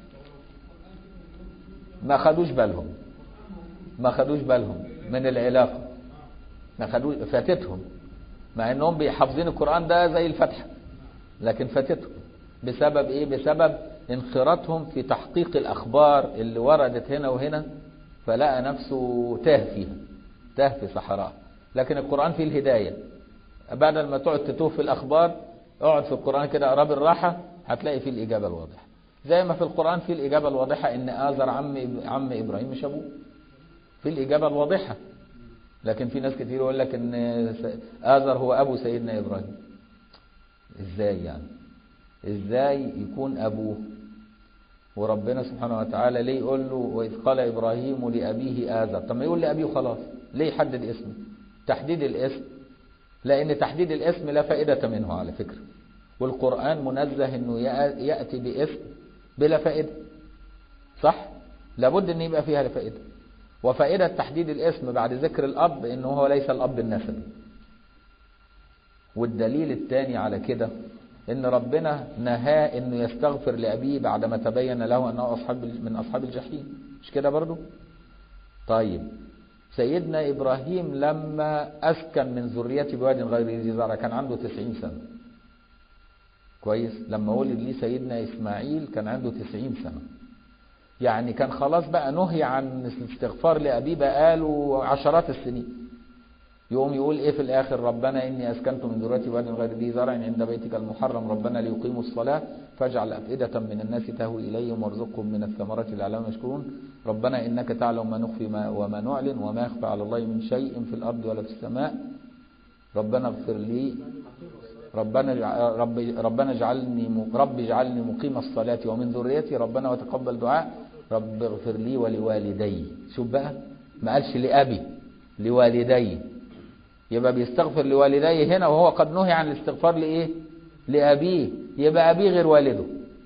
ما خدوش بالهم ما خدوش بالهم من العلاقة ما خدوش فاتتهم مع انهم بيحافظين القرآن ده زي الفتحة لكن فاتتهم بسبب ايه بسبب انخراطهم في تحقيق الاخبار اللي وردت هنا وهنا فلقى نفسه تاه فيها تاه في صحراء لكن القرآن فيه الهداية بعد ما تقعد تتوه في الاخبار اقعد في القرآن كده اقرا بالراحة هتلاقي فيه الاجابة الواضحة زي ما في القرآن فيه الاجابة الواضحة ان آزر عم عم ابراهيم مش ابوه في الاجابة الواضحة لكن في ناس كتير يقول لك ان آزر هو ابو سيدنا ابراهيم ازاي يعني ازاي يكون ابوه وربنا سبحانه وتعالى ليه يقول له واذ قال ابراهيم لابيه آزر طب ما يقول لابيه خلاص ليه يحدد اسمه تحديد الاسم لان تحديد الاسم لا فائدة منه على فكرة والقرآن منزه انه يأتي باسم بلا فائدة صح لابد ان يبقى فيها فائدة وفائدة تحديد الاسم بعد ذكر الأب إنه هو ليس الأب النسبي والدليل الثاني على كده ان ربنا نهاه انه يستغفر لابيه بعدما تبين له انه اصحاب من اصحاب الجحيم مش كده برضو طيب سيدنا ابراهيم لما اسكن من ذريته بواد غير ذي زرع كان عنده 90 سنه كويس لما ولد ليه سيدنا اسماعيل كان عنده 90 سنه يعني كان خلاص بقى نهي عن الاستغفار لابيه بقاله عشرات السنين يقوم يقول ايه في الاخر ربنا اني اسكنت من ذريتي واد غير ذي زرع عند بيتك المحرم ربنا ليقيموا الصلاه فاجعل افئده من الناس تهوي اليهم وارزقهم من الثمرات لعلهم يشكرون ربنا انك تعلم ما نخفي ما وما نعلن وما يخفى على الله من شيء في الارض ولا في السماء ربنا اغفر لي ربنا رب ربنا اجعلني رب اجعلني مقيم الصلاه ومن ذريتي ربنا وتقبل دعاء رب اغفر لي ولوالدي شوف بقى ما قالش لابي لوالدي يبقى بيستغفر لوالديه هنا وهو قد نهي عن الاستغفار لايه لابيه يبقى ابيه غير والده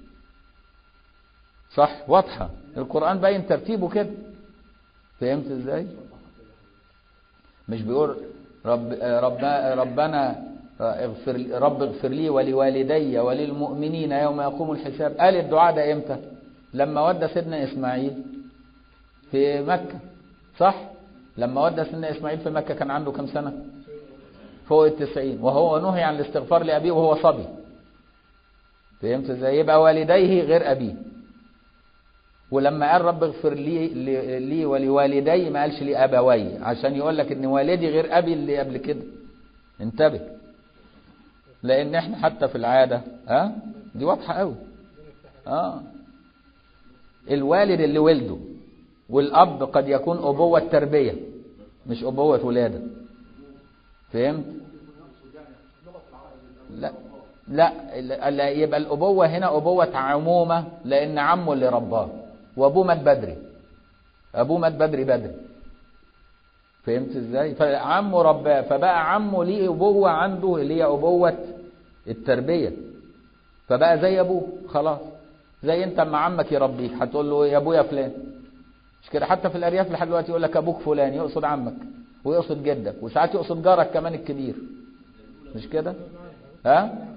صح واضحه القران باين ترتيبه كده فهمت ازاي مش بيقول رب رب ربنا اغفر رب اغفر لي ولوالدي وللمؤمنين يوم يقوم الحساب قال الدعاء ده امتى لما ودى سيدنا اسماعيل في مكه صح لما ودى سيدنا اسماعيل في مكه كان عنده كم سنه فوق التسعين وهو نهي عن الاستغفار لأبيه وهو صبي فهمت ازاي يبقى والديه غير أبيه ولما قال رب اغفر لي لي ولوالدي ما قالش لي أبوي عشان يقول لك ان والدي غير أبي اللي قبل كده انتبه لأن احنا حتى في العادة ها دي واضحة قوي اه الوالد اللي ولده والأب قد يكون أبوة تربية مش أبوة ولادة فهمت لا لا لا يبقى الأبوة هنا أبوة عمومة لأن عمه اللي رباه وأبوه مات بدري أبوه مات بدري بدري فهمت ازاي فعمه رباه فبقى عمه ليه أبوة عنده اللي هي أبوة التربية فبقى زي أبوه خلاص زي انت اما عمك يربيك هتقول له يا ابويا فلان مش كده حتى في الارياف لحد دلوقتي يقول لك ابوك فلان يقصد عمك ويقصد جدك وساعات يقصد جارك كمان الكبير مش كده ها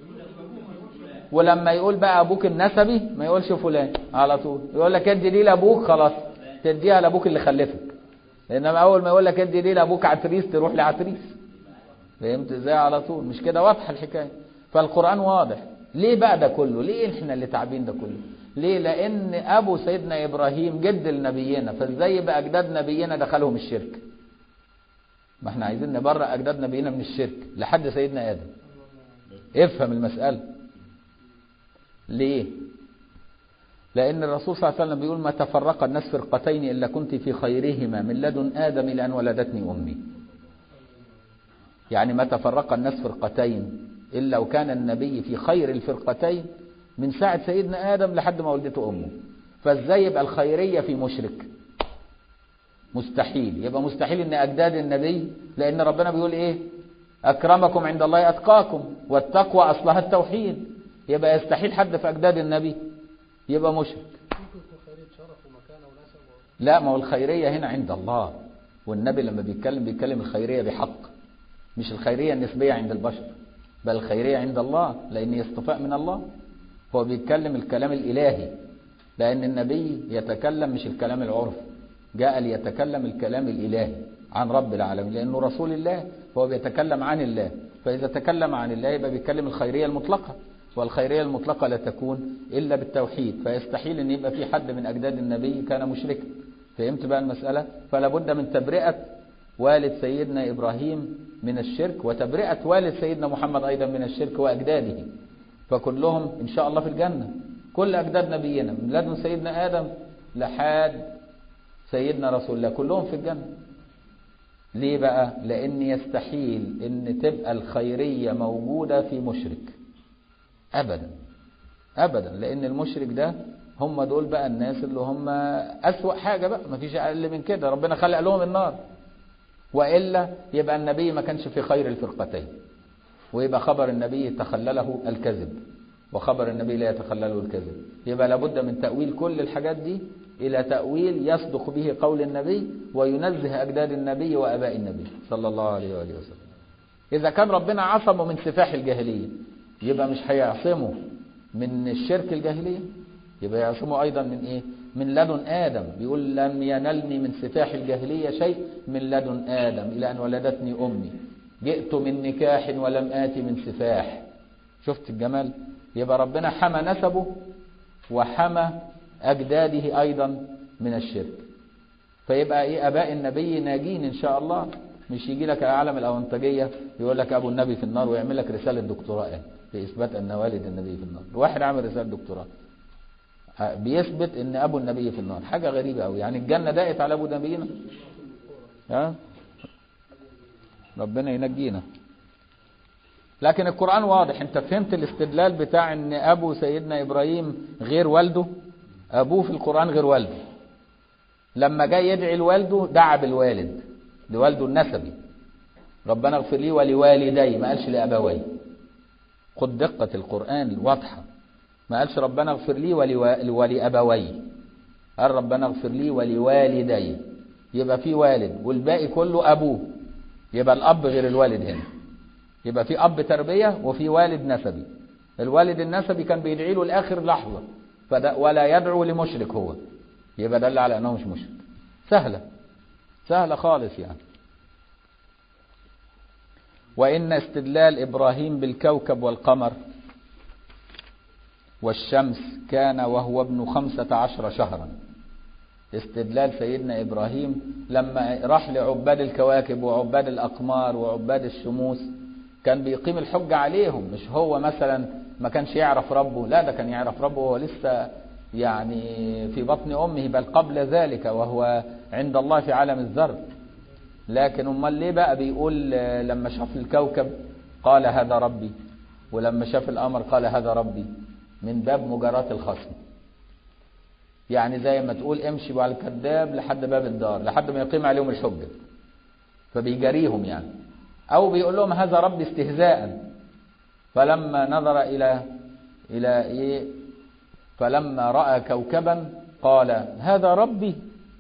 ولما يقول بقى ابوك النسبي ما يقولش فلان على طول يقول لك ادي دي لابوك خلاص تديها لابوك اللي خلفك انما اول ما يقول لك ادي دي لابوك عتريس تروح لعتريس فهمت ازاي على طول مش كده واضحه الحكايه فالقران واضح ليه بقى ده كله ليه احنا اللي تعبين ده كله ليه لان ابو سيدنا ابراهيم جد لنبينا فازاي يبقى اجداد نبينا دخلهم الشرك ما احنا عايزين نبرأ اجداد نبينا من الشرك لحد سيدنا ادم افهم المسألة ليه لان الرسول صلى الله عليه وسلم بيقول ما تفرق الناس فرقتين الا كنت في خيرهما من لدن ادم الى ان ولدتني امي يعني ما تفرق الناس فرقتين الا وكان النبي في خير الفرقتين من ساعة سيدنا آدم لحد ما ولدته أمه فازاي يبقى الخيرية في مشرك مستحيل يبقى مستحيل ان أجداد النبي لأن ربنا بيقول إيه أكرمكم عند الله أتقاكم والتقوى أصلها التوحيد يبقى يستحيل حد في أجداد النبي يبقى مشرك لا ما هو الخيرية هنا عند الله والنبي لما بيتكلم بيتكلم الخيرية بحق مش الخيرية النسبية عند البشر بل الخيرية عند الله لأن يصطفاء من الله هو بيتكلم الكلام الإلهي لأن النبي يتكلم مش الكلام العرف جاء ليتكلم الكلام الإلهي عن رب العالمين لأنه رسول الله فهو بيتكلم عن الله فإذا تكلم عن الله يبقى بيتكلم الخيرية المطلقة والخيرية المطلقة لا تكون إلا بالتوحيد فيستحيل أن يبقى في حد من أجداد النبي كان مشركا فهمت بقى المسألة فلا بد من تبرئة والد سيدنا إبراهيم من الشرك وتبرئة والد سيدنا محمد أيضا من الشرك وأجداده فكلهم إن شاء الله في الجنة كل أجداد نبينا من لدن سيدنا آدم لحد سيدنا رسول الله كلهم في الجنة ليه بقى لأن يستحيل أن تبقى الخيرية موجودة في مشرك أبدا أبدا لأن المشرك ده هم دول بقى الناس اللي هم أسوأ حاجة بقى ما فيش أقل من كده ربنا خلق لهم النار وإلا يبقى النبي ما كانش في خير الفرقتين ويبقى خبر النبي تخلله الكذب وخبر النبي لا يتخلله الكذب يبقى لابد من تأويل كل الحاجات دي إلى تأويل يصدق به قول النبي وينزه أجداد النبي وأباء النبي صلى الله عليه وآله وسلم إذا كان ربنا عصمه من سفاح الجاهلية يبقى مش هيعصمه من الشرك الجاهلية يبقى يعصمه أيضا من إيه من لدن آدم بيقول لم ينلني من سفاح الجاهلية شيء من لدن آدم إلى أن ولدتني أمي جئت من نكاح ولم آتي من سفاح شفت الجمال يبقى ربنا حمى نسبه وحمى أجداده أيضا من الشرك فيبقى إيه أباء النبي ناجين إن شاء الله مش يجي لك عالم الأونطجية يقول لك أبو النبي في النار ويعمل لك رسالة دكتوراه يعني بإثبات أن والد النبي في النار واحد عمل رسالة دكتوراه بيثبت ان ابو النبي في النار حاجه غريبه قوي يعني الجنه دقت على ابو نبينا ها ربنا ينجينا لكن القران واضح انت فهمت الاستدلال بتاع ان ابو سيدنا ابراهيم غير والده ابوه في القران غير والده لما جاي يدعي لوالده دعا بالوالد لوالده النسبي ربنا اغفر لي ولوالدي ما قالش لابوي خد دقه القران الواضحه ما قالش ربنا اغفر لي ولأبوي قال ربنا اغفر لي ولوالدي يبقى في والد والباقي كله أبوه يبقى الأب غير الوالد هنا يبقى في أب تربية وفي والد نسبي الوالد النسبي كان بيدعي له لآخر لحظة فده ولا يدعو لمشرك هو يبقى دل على أنه مش مشرك سهلة سهلة خالص يعني وإن استدلال إبراهيم بالكوكب والقمر والشمس كان وهو ابن خمسة عشر شهرا استدلال سيدنا إبراهيم لما راح لعباد الكواكب وعباد الأقمار وعباد الشموس كان بيقيم الحجة عليهم مش هو مثلا ما كانش يعرف ربه لا ده كان يعرف ربه وهو لسه يعني في بطن أمه بل قبل ذلك وهو عند الله في عالم الذر لكن امال ليه بقى بيقول لما شاف الكوكب قال هذا ربي ولما شاف القمر قال هذا ربي من باب مجاراة الخصم يعني زي ما تقول امشي على الكذاب لحد باب الدار لحد ما يقيم عليهم الحجة فبيجاريهم يعني أو بيقول لهم هذا ربي استهزاء فلما نظر إلى إلى إيه فلما رأى كوكبا قال هذا ربي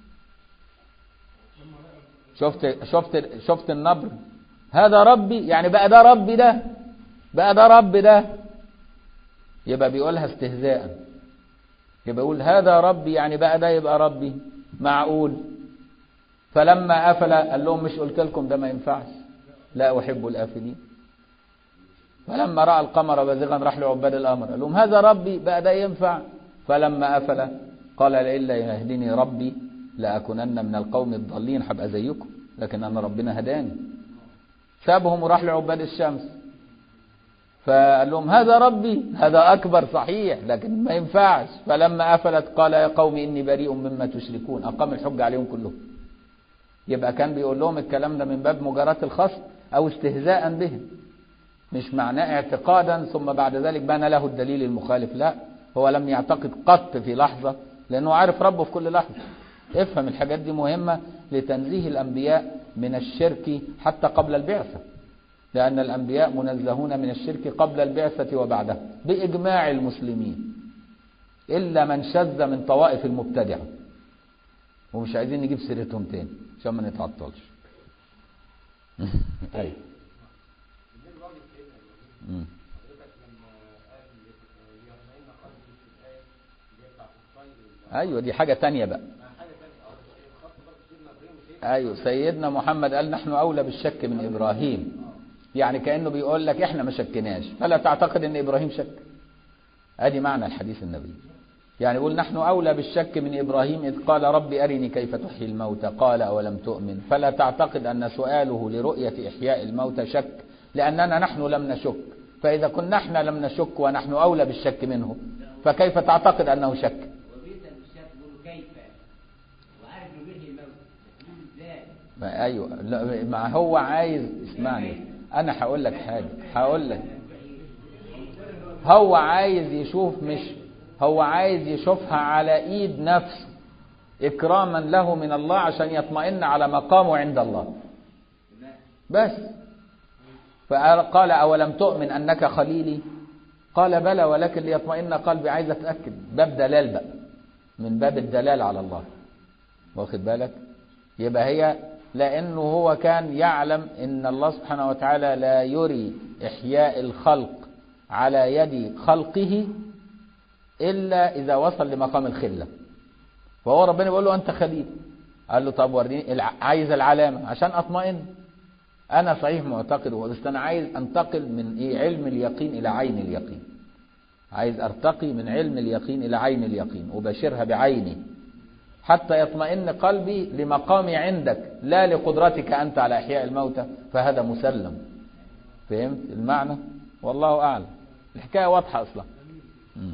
شفت شفت شفت النبر هذا ربي يعني بقى ده ربي ده بقى ده رب ده يبقى بيقولها استهزاء يبقى يقول هذا ربي يعني بقى ده يبقى ربي معقول فلما أفل قال لهم مش قلت لكم ده ما ينفعش لا أحب الآفلين فلما رأى القمر بازغا راح لعباد الأمر قال لهم هذا ربي بقى ده ينفع فلما أفل قال لئلا يهديني ربي لأكونن من القوم الضالين هبقى زيكم لكن أنا ربنا هداني سابهم وراح لعباد الشمس فقال لهم هذا ربي هذا أكبر صحيح لكن ما ينفعش فلما أفلت قال يا قوم إني بريء مما تشركون أقام الحج عليهم كلهم يبقى كان بيقول لهم الكلام ده من باب مجاراة الخصم أو استهزاء بهم مش معناه اعتقادا ثم بعد ذلك بان له الدليل المخالف لا هو لم يعتقد قط في لحظة لأنه عارف ربه في كل لحظة افهم الحاجات دي مهمة لتنزيه الأنبياء من الشرك حتى قبل البعثة لأن الأنبياء منزهون من الشرك قبل البعثة وبعدها بإجماع المسلمين إلا من شذ من طوائف المبتدعة ومش عايزين نجيب سيرتهم تاني عشان ما نتعطلش أيوة ايوه دي حاجة تانية بقى ايوه سيدنا محمد قال نحن اولى بالشك من ابراهيم يعني كأنه بيقول لك احنا ما شكناش فلا تعتقد ان ابراهيم شك ادي معنى الحديث النبي يعني يقول نحن اولى بالشك من ابراهيم اذ قال ربي ارني كيف تحيي الموتى قال اولم تؤمن فلا تعتقد ان سؤاله لرؤية احياء الموتى شك لاننا نحن لم نشك فاذا كنا احنا لم نشك ونحن اولى بالشك منه فكيف تعتقد انه شك ما ايوه لا ما هو عايز اسمعني انا هقول لك حاجه هقول لك هو عايز يشوف مش هو عايز يشوفها على ايد نفسه اكراما له من الله عشان يطمئن على مقامه عند الله بس فقال اولم تؤمن انك خليلي قال بلى ولكن ليطمئن قلبي عايز اتاكد باب دلال بقى من باب الدلال على الله واخد بالك يبقى هي لأنه هو كان يعلم أن الله سبحانه وتعالى لا يري إحياء الخلق على يد خلقه إلا إذا وصل لمقام الخلة فهو ربنا بيقول له أنت خليل قال له طب وريني الع- عايز العلامة عشان أطمئن أنا صحيح معتقد بس أنا عايز أنتقل من إيه علم اليقين إلى عين اليقين عايز أرتقي من علم اليقين إلى عين اليقين أبشرها بعيني حتى يطمئن قلبي لمقامي عندك لا لقدرتك أنت على إحياء الموتى فهذا مسلم فهمت المعنى والله أعلم الحكاية واضحة أصلا مم.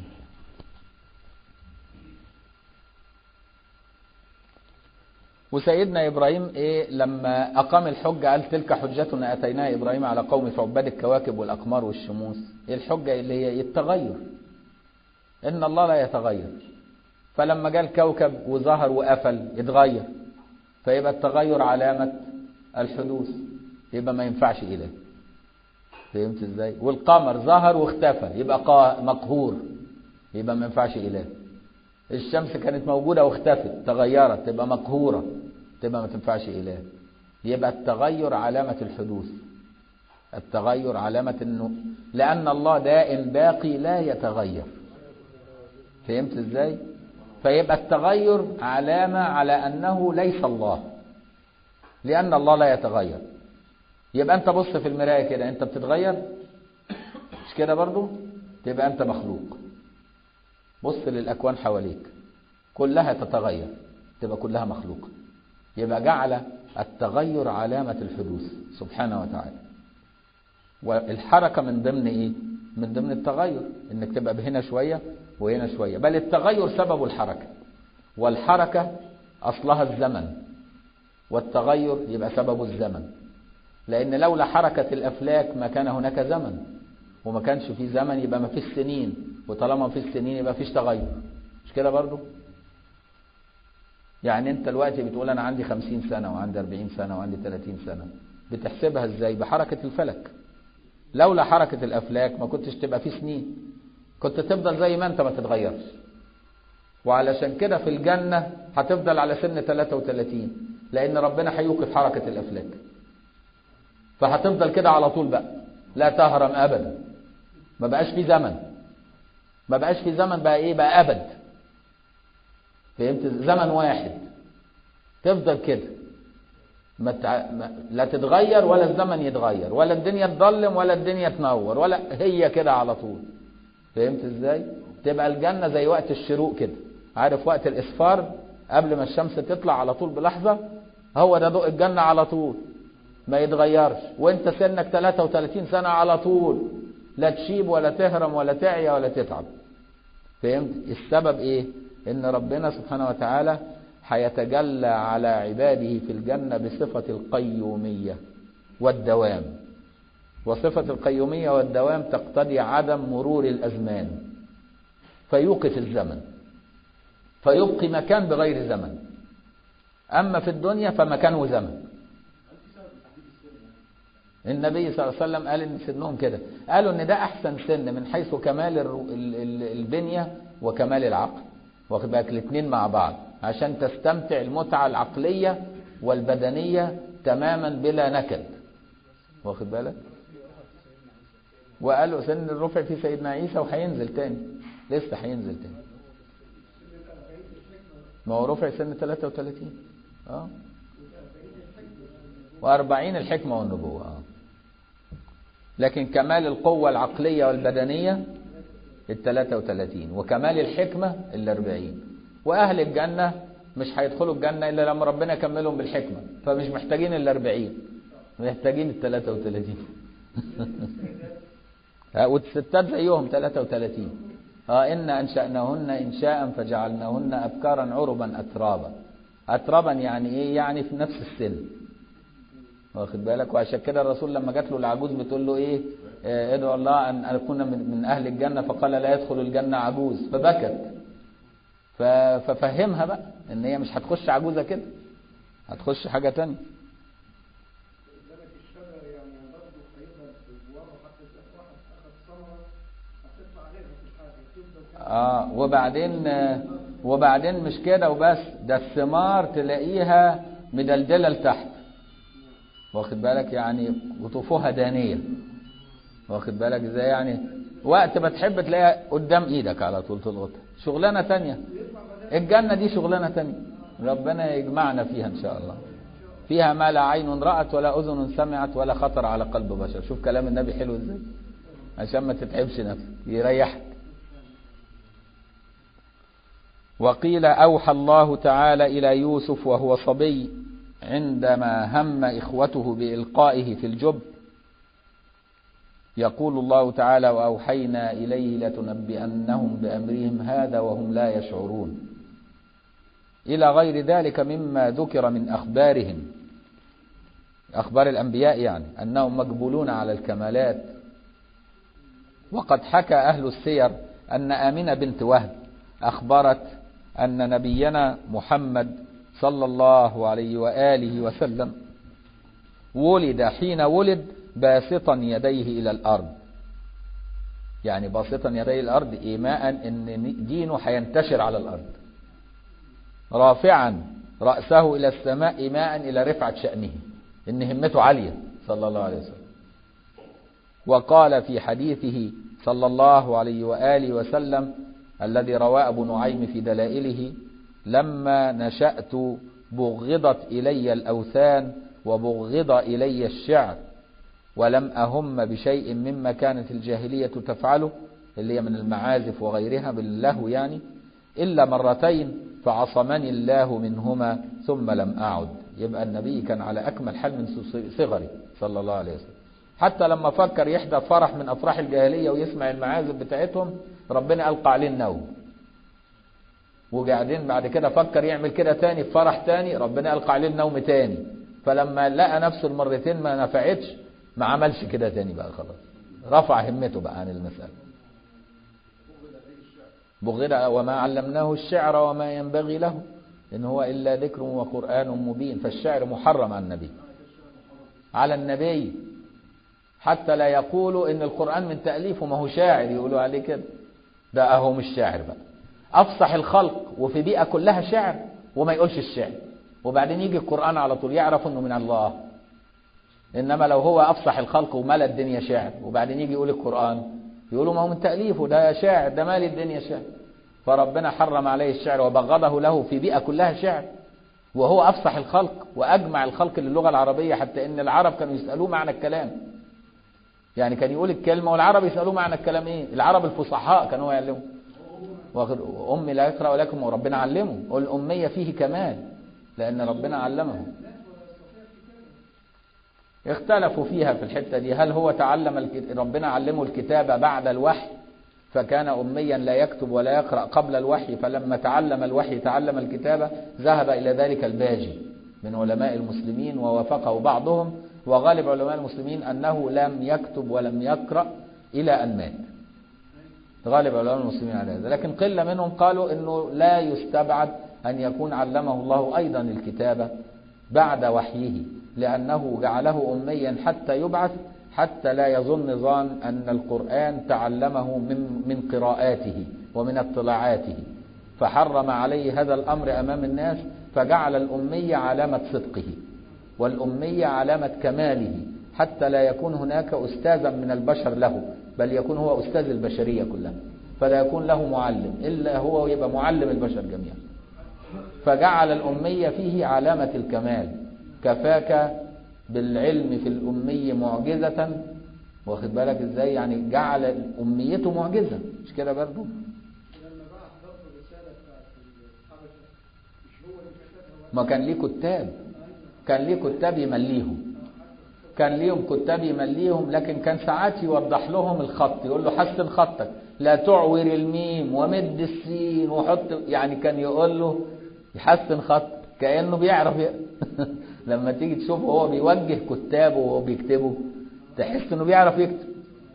وسيدنا إبراهيم إيه لما أقام الحجة قال تلك حجتنا أتيناها إبراهيم على قوم فعباد الكواكب والأقمار والشموس إيه الحجة اللي هي التغير إن الله لا يتغير فلما جاء الكوكب وظهر وقفل اتغير فيبقى التغير علامة الحدوث يبقى ما ينفعش إله فهمت ازاي والقمر ظهر واختفى يبقى قا- مقهور يبقى ما ينفعش إله الشمس كانت موجودة واختفت تغيرت تبقى مقهورة تبقى ما تنفعش إله يبقى التغير علامة الحدوث التغير علامة انه لأن الله دائم باقي لا يتغير فهمت ازاي فيبقى التغير علامة على أنه ليس الله لأن الله لا يتغير يبقى أنت بص في المراية كده أنت بتتغير مش كده برضو تبقى أنت مخلوق بص للأكوان حواليك كلها تتغير تبقى كلها مخلوقة يبقى جعل التغير علامة الحدوث سبحانه وتعالى والحركة من ضمن إيه؟ من ضمن التغير إنك تبقى هنا شوية وهنا شوية بل التغير سبب الحركة والحركة أصلها الزمن والتغير يبقى سببه الزمن لأن لولا حركة الأفلاك ما كان هناك زمن وما كانش في زمن يبقى ما فيش سنين وطالما ما فيش سنين يبقى فيش تغير مش كده برضو يعني انت دلوقتي بتقول انا عندي خمسين سنة وعندي اربعين سنة وعندي ثلاثين سنة بتحسبها ازاي بحركة الفلك لولا حركة الافلاك ما كنتش تبقى في سنين كنت تفضل زي ما انت ما تتغيرش وعلشان كده في الجنة هتفضل على سن 33 لان ربنا هيوقف حركة الافلاك فهتفضل كده على طول بقى لا تهرم ابدا ما بقاش في زمن ما بقاش في زمن بقى ايه بقى ابد فهمت زمن واحد تفضل كده ما تع... ما... لا تتغير ولا الزمن يتغير ولا الدنيا تظلم ولا الدنيا تنور ولا هي كده على طول فهمت ازاي تبقى الجنة زي وقت الشروق كده عارف وقت الاسفار قبل ما الشمس تطلع على طول بلحظة هو ده ضوء الجنة على طول ما يتغيرش وانت سنك 33 سنة على طول لا تشيب ولا تهرم ولا تعيا ولا تتعب فهمت السبب ايه ان ربنا سبحانه وتعالى هيتجلى على عباده في الجنة بصفة القيومية والدوام وصفة القيومية والدوام تقتضي عدم مرور الأزمان فيوقف الزمن فيبقي مكان بغير زمن أما في الدنيا فمكانه زمن النبي صلى الله عليه وسلم قال ان سنهم كده قالوا ان ده احسن سن من حيث كمال الر- ال- ال- البنيه وكمال العقل واخد بالك الاثنين مع بعض عشان تستمتع المتعه العقليه والبدنيه تماما بلا نكد واخد بالك وقالوا سن الرفع في سيدنا عيسى وهينزل تاني لسه هينزل تاني ما هو رفع سن 33 اه وأربعين الحكمة والنبوة آه. لكن كمال القوة العقلية والبدنية الثلاثة وثلاثين وكمال الحكمة الأربعين وأهل الجنة مش هيدخلوا الجنة إلا لما ربنا يكملهم بالحكمة فمش محتاجين الأربعين محتاجين الثلاثة وثلاثين والستات زيهم ثلاثة وثلاثين اه إن أنشأناهن إنشاء فجعلناهن أبكارا عربا أترابا أترابا يعني إيه يعني في نفس السن واخد بالك وعشان كده الرسول لما جات له العجوز بتقول له ايه آه، ادعو الله ان اكون من, من اهل الجنه فقال لا يدخل الجنه عجوز فبكت ف- ففهمها بقى ان هي مش هتخش عجوزه كده هتخش حاجه تانية زمن الشجر يعني برضه هيفضل جواه حتى إذا واحد أخذ ثمرة هتطلع غيرها في الحاجة تفضل كده اه وبعدين آه، وبعدين مش كده وبس ده الثمار تلاقيها مدلدله لتحت واخد بالك يعني قطوفها دانيه واخد بالك ازاي يعني وقت ما تحب تلاقيها قدام ايدك على طول تلقطها شغلانه تانية الجنه دي شغلانه تانية ربنا يجمعنا فيها ان شاء الله فيها ما لا عين رأت ولا أذن سمعت ولا خطر على قلب بشر شوف كلام النبي حلو ازاي عشان ما تتعبش نفسك يريحك وقيل أوحى الله تعالى إلى يوسف وهو صبي عندما هم إخوته بإلقائه في الجب يقول الله تعالى وأوحينا إليه لتنبئنهم بأمرهم هذا وهم لا يشعرون إلى غير ذلك مما ذكر من أخبارهم أخبار الأنبياء يعني أنهم مقبولون على الكمالات وقد حكى أهل السير أن آمنة بنت وهب أخبرت أن نبينا محمد صلى الله عليه وآله وسلم ولد حين ولد باسطا يديه إلى الأرض يعني باسطا يديه إلى الأرض إيماء أن دينه هينتشر على الأرض رافعا رأسه إلى السماء إيماء إلى رفعة شأنه إن همته عالية صلى الله عليه وسلم وقال في حديثه صلى الله عليه وآله وسلم الذي رواه أبو نعيم في دلائله لما نشأت بغضت إلي الأوثان وبغض إلي الشعر ولم أهم بشيء مما كانت الجاهلية تفعله اللي هي من المعازف وغيرها باللهو يعني إلا مرتين فعصمني الله منهما ثم لم أعد يبقى النبي كان على أكمل حال من صغري صلى الله عليه وسلم حتى لما فكر يحدث فرح من أفراح الجاهلية ويسمع المعازف بتاعتهم ربنا ألقى عليه النوم وقاعدين بعد كده فكر يعمل كده تاني في فرح تاني ربنا ألقى عليه النوم تاني فلما لقى نفسه المرتين ما نفعتش ما عملش كده تاني بقى خلاص رفع همته بقى عن المسألة بغض وما علمناه الشعر وما ينبغي له إن هو إلا ذكر وقرآن مبين فالشعر محرم على النبي على النبي حتى لا يقولوا إن القرآن من تأليفه ما هو شاعر يقولوا عليه كده ده أهو مش شاعر بقى أفصح الخلق وفي بيئة كلها شعر وما يقولش الشعر وبعدين يجي القرآن على طول يعرف إنه من الله إنما لو هو أفصح الخلق وملا الدنيا شعر وبعدين يجي يقول القرآن يقولوا ما هو من تأليفه ده شاعر ده مال الدنيا شعر فربنا حرم عليه الشعر وبغضه له في بيئة كلها شعر وهو أفصح الخلق وأجمع الخلق للغة العربية حتى إن العرب كانوا يسألوه معنى الكلام يعني كان يقول الكلمة والعرب يسألوه معنى الكلام إيه العرب الفصحاء كانوا يعلموا أمي لا يقرأ ولكم وربنا علمه والأمية فيه كمال لأن ربنا علمه اختلفوا فيها في الحتة دي هل هو تعلم الك... ربنا علمه الكتابة بعد الوحي فكان أميا لا يكتب ولا يقرأ قبل الوحي فلما تعلم الوحي تعلم الكتابة ذهب إلى ذلك الباجي من علماء المسلمين ووافقه بعضهم وغالب علماء المسلمين أنه لم يكتب ولم يقرأ إلى أن مات غالب علماء المسلمين على هذا لكن قلة منهم قالوا أنه لا يستبعد أن يكون علمه الله أيضا الكتابة بعد وحيه لأنه جعله أميا حتى يبعث حتى لا يظن ظان أن القرآن تعلمه من, من قراءاته ومن اطلاعاته فحرم عليه هذا الأمر أمام الناس فجعل الأمية علامة صدقه والأمية علامة كماله حتى لا يكون هناك أستاذا من البشر له بل يكون هو أستاذ البشرية كلها فلا يكون له معلم إلا هو يبقى معلم البشر جميعا فجعل الأمية فيه علامة الكمال كفاك بالعلم في الأمي معجزة واخد بالك ازاي يعني جعل أميته معجزة مش كده برضه لما بعث برضه الرسالة بتاعت الحبشة مش هو اللي كتبها ما كان ليه كتاب كان ليه كتاب يمليهم كان ليهم كتاب يمليهم لكن كان ساعات يوضح لهم الخط يقول له حسن خطك لا تعور الميم ومد السين وحط يعني كان يقول له يحسن خط كأنه بيعرف ي... لما تيجي تشوفه هو بيوجه كتابه وهو بيكتبه تحس انه بيعرف يكتب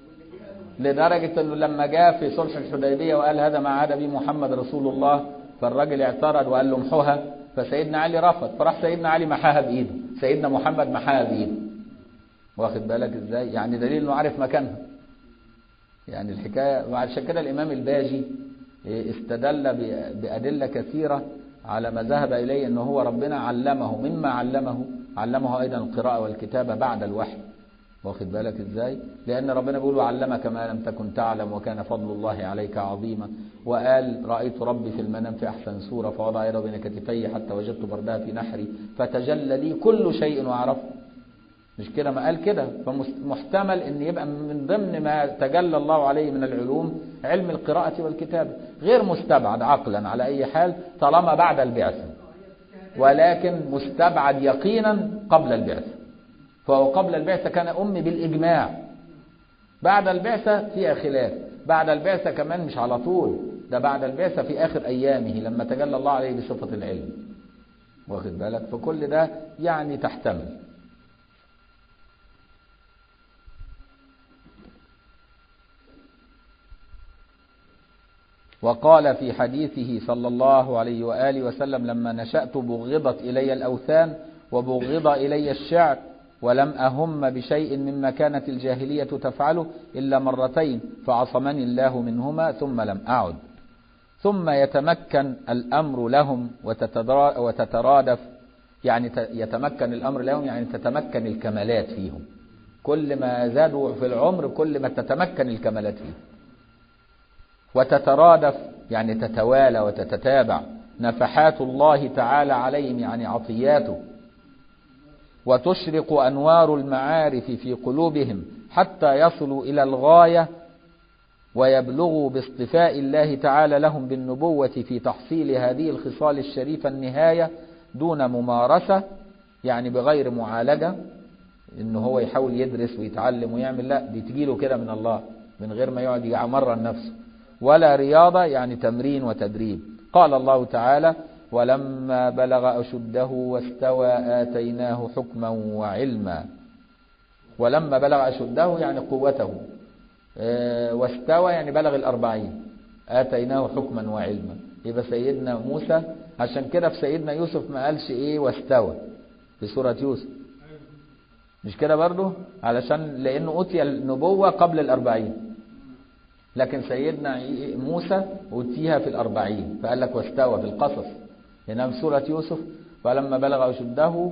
لدرجة انه لما جاء في صلح الحديبية وقال هذا ما عاد به محمد رسول الله فالراجل اعترض وقال له امحوها فسيدنا علي رفض فراح سيدنا علي محاها بايده سيدنا محمد محاها بايده واخد بالك ازاي يعني دليل انه عارف مكانها يعني الحكاية وعشان كده الامام الباجي استدل بأدلة كثيرة على ما ذهب إليه أنه هو ربنا علمه مما علمه علمه أيضا القراءة والكتابة بعد الوحي واخد بالك ازاي لان ربنا بيقول وعلمك ما لم تكن تعلم وكان فضل الله عليك عظيما وقال رايت ربي في المنام في احسن صوره فوضع يده بين كتفي حتى وجدت بردها في نحري فتجلى لي كل شيء وعرفه مش كده ما قال كده فمحتمل ان يبقى من ضمن ما تجلى الله عليه من العلوم علم القراءة والكتابة غير مستبعد عقلا على اي حال طالما بعد البعثة ولكن مستبعد يقينا قبل البعثة فهو قبل البعثة كان أمي بالإجماع بعد البعثة فيها خلاف بعد البعثة كمان مش على طول ده بعد البعثة في آخر أيامه لما تجلى الله عليه بصفة العلم واخد بالك فكل ده يعني تحتمل وقال في حديثه صلى الله عليه وآله وسلم لما نشأت بغضت إلي الأوثان وبغض إلي الشعر ولم أهم بشيء مما كانت الجاهلية تفعله إلا مرتين فعصمني الله منهما ثم لم أعد ثم يتمكن الأمر لهم وتترادف يعني يتمكن الأمر لهم يعني تتمكن الكمالات فيهم كل ما زادوا في العمر كل ما تتمكن الكمالات فيهم وتترادف يعني تتوالى وتتتابع نفحات الله تعالى عليهم يعني عطياته وتشرق أنوار المعارف في قلوبهم حتى يصلوا إلى الغاية ويبلغوا باصطفاء الله تعالى لهم بالنبوة في تحصيل هذه الخصال الشريفة النهاية دون ممارسة يعني بغير معالجة إنه هو يحاول يدرس ويتعلم ويعمل لا دي تجيله كده من الله من غير ما يقعد يمرن نفسه ولا رياضة يعني تمرين وتدريب قال الله تعالى ولما بلغ أشده واستوى آتيناه حكما وعلما ولما بلغ أشده يعني قوته واستوى يعني بلغ الأربعين آتيناه حكما وعلما يبقى سيدنا موسى عشان كده في سيدنا يوسف ما قالش إيه واستوى في سورة يوسف مش كده برضه علشان لأنه أوتي النبوة قبل الأربعين لكن سيدنا موسى أوتيها في الأربعين فقال لك واستوى في القصص هنا في سورة يوسف فلما بلغ أشده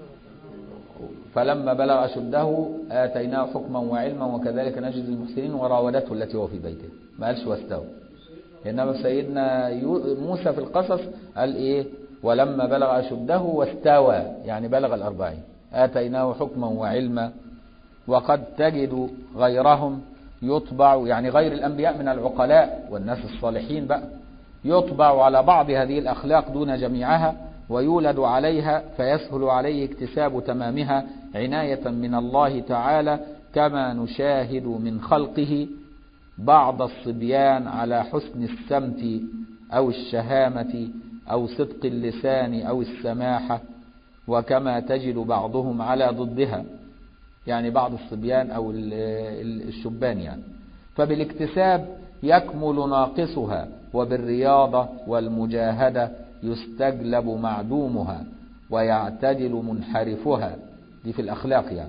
فلما بلغ أشده آتيناه حكما وعلما وكذلك نجزي المحسنين وراودته التي هو في بيته ما قالش واستوى إنما سيدنا موسى في القصص قال إيه ولما بلغ أشده واستوى يعني بلغ الأربعين آتيناه حكما وعلما وقد تجد غيرهم يطبع يعني غير الأنبياء من العقلاء والناس الصالحين بقى يطبع على بعض هذه الأخلاق دون جميعها ويولد عليها فيسهل عليه اكتساب تمامها عناية من الله تعالى كما نشاهد من خلقه بعض الصبيان على حسن السمت أو الشهامة أو صدق اللسان أو السماحة وكما تجد بعضهم على ضدها يعني بعض الصبيان أو الشبان يعني فبالاكتساب يكمل ناقصها وبالرياضة والمجاهدة يستجلب معدومها ويعتدل منحرفها دي في الأخلاق يعني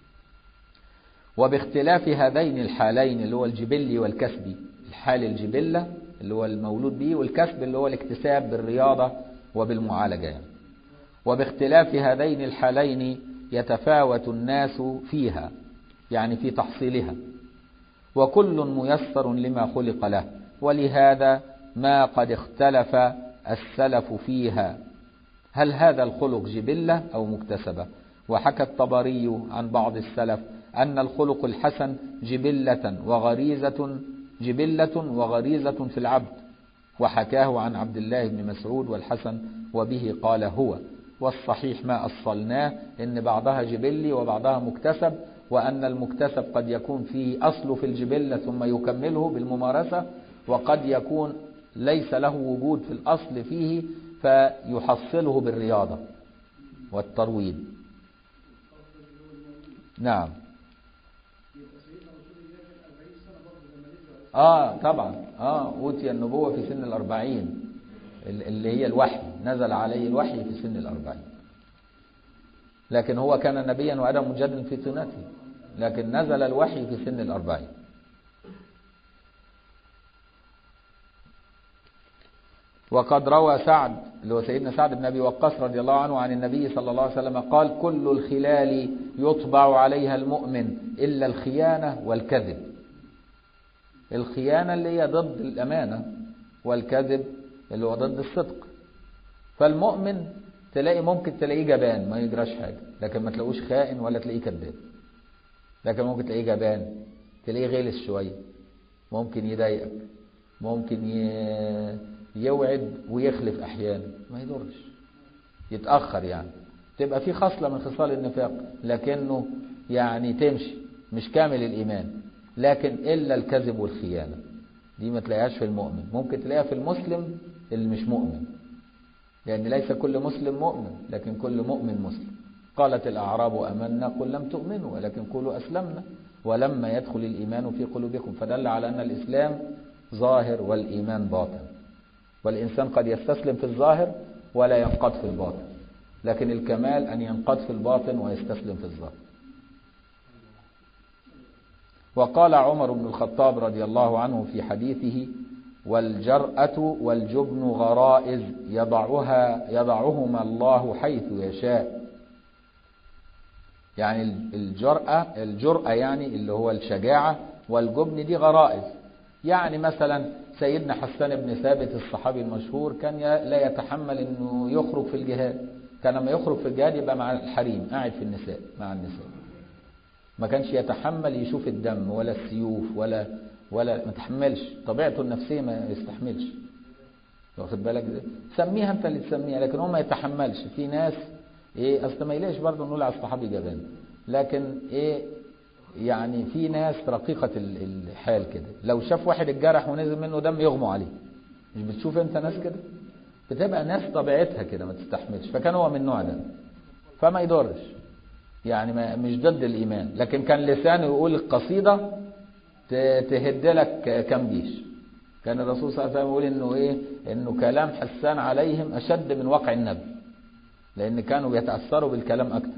وباختلاف هذين الحالين اللي هو الجبلي والكسبي الحال الجبلة اللي هو المولود به والكسب اللي هو الاكتساب بالرياضة وبالمعالجة يعني وباختلاف هذين الحالين يتفاوت الناس فيها يعني في تحصيلها وكل ميسر لما خلق له ولهذا ما قد اختلف السلف فيها هل هذا الخلق جبلة أو مكتسبة وحكى الطبري عن بعض السلف أن الخلق الحسن جبلة وغريزة جبلة وغريزة في العبد وحكاه عن عبد الله بن مسعود والحسن وبه قال هو والصحيح ما أصلناه إن بعضها جبلي وبعضها مكتسب وأن المكتسب قد يكون فيه أصل في الجبلة ثم يكمله بالممارسة وقد يكون ليس له وجود في الأصل فيه فيحصله بالرياضة والترويض نعم آه طبعا آه أوتي النبوة في سن الأربعين اللي هي الوحي نزل عليه الوحي في سن الأربعين لكن هو كان نبيا وآدم مجدد في طينته لكن نزل الوحي في سن الأربعين وقد روى سعد اللي هو سيدنا سعد بن أبي وقاص رضي الله عنه عن النبي صلى الله عليه وسلم قال كل الخلال يطبع عليها المؤمن إلا الخيانة والكذب الخيانة اللي هي ضد الأمانة والكذب اللي هو ضد الصدق فالمؤمن تلاقي ممكن تلاقيه جبان ما يجراش حاجة لكن ما تلاقوش خائن ولا تلاقيه كذاب لكن ممكن تلاقيه جبان تلاقيه غلس شوية ممكن يضايقك ممكن ي... يوعد ويخلف أحيانا ما يضرش يتأخر يعني تبقى في خصلة من خصال النفاق لكنه يعني تمشي مش كامل الإيمان لكن إلا الكذب والخيانة دي ما تلاقيهاش في المؤمن ممكن تلاقيها في المسلم اللي مش مؤمن لأن ليس كل مسلم مؤمن لكن كل مؤمن مسلم قالت الأعراب أمنا قل لم تؤمنوا ولكن قولوا أسلمنا ولما يدخل الإيمان في قلوبكم فدل على أن الإسلام ظاهر والإيمان باطن والإنسان قد يستسلم في الظاهر ولا ينقض في الباطن لكن الكمال أن ينقض في الباطن ويستسلم في الظاهر وقال عمر بن الخطاب رضي الله عنه في حديثه والجرأة والجبن غرائز يضعها يضعهما الله حيث يشاء يعني الجرأة الجرأة يعني اللي هو الشجاعة والجبن دي غرائز يعني مثلا سيدنا حسان بن ثابت الصحابي المشهور كان لا يتحمل انه يخرج في الجهاد كان لما يخرج في الجهاد يبقى مع الحريم قاعد في النساء مع النساء ما كانش يتحمل يشوف الدم ولا السيوف ولا ولا ما تحملش طبيعته النفسيه ما يستحملش واخد بالك سميها انت اللي تسميها لكن هو ما يتحملش في ناس ايه اصل ما يلاقيش برضه نقول على الصحابي جبان لكن ايه يعني في ناس رقيقة الحال كده لو شاف واحد اتجرح ونزل منه دم يغمى عليه مش بتشوف انت ناس كده بتبقى ناس طبيعتها كده ما تستحملش فكان هو من النوع ده فما يضرش يعني ما مش ضد الإيمان لكن كان لسانه يقول القصيدة تهد لك كم جيش كان الرسول صلى الله عليه وسلم يقول انه ايه انه كلام حسان عليهم اشد من وقع النبي لان كانوا بيتاثروا بالكلام اكثر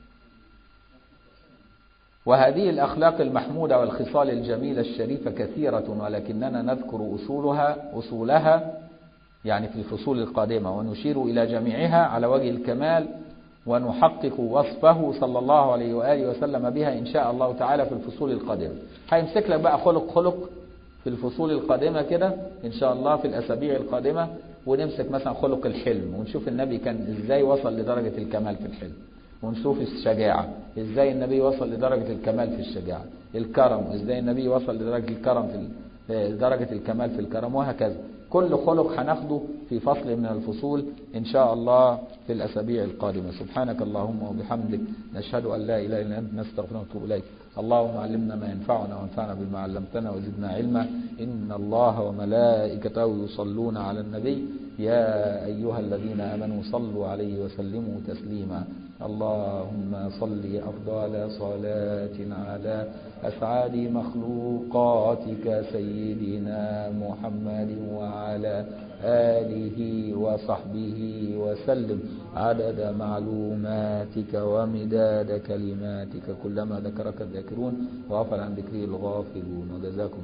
وهذه الأخلاق المحمودة والخصال الجميلة الشريفة كثيرة ولكننا نذكر أصولها أصولها يعني في الفصول القادمة ونشير إلى جميعها على وجه الكمال ونحقق وصفه صلى الله عليه وآله وسلم بها إن شاء الله تعالى في الفصول القادمة هيمسك لك بقى خلق خلق في الفصول القادمة كده إن شاء الله في الأسابيع القادمة ونمسك مثلا خلق الحلم ونشوف النبي كان إزاي وصل لدرجة الكمال في الحلم ونشوف الشجاعة ازاي النبي وصل لدرجة الكمال في الشجاعة الكرم ازاي النبي وصل لدرجة الكرم في درجة الكمال في الكرم وهكذا كل خلق هناخده في فصل من الفصول إن شاء الله في الأسابيع القادمة سبحانك اللهم وبحمدك نشهد أن لا إله إلا أنت نستغفرك ونتوب إليك اللهم علمنا ما ينفعنا وانفعنا بما علمتنا وزدنا علما إن الله وملائكته يصلون على النبي يا أيها الذين آمنوا صلوا عليه وسلموا تسليما اللهم صل أفضل صلاة على أسعد مخلوقاتك سيدنا محمد وعلى آله وصحبه وسلم عدد معلوماتك ومداد كلماتك كلما ذكرك الذاكرون وغفل عن ذكره الغافلون وجزاكم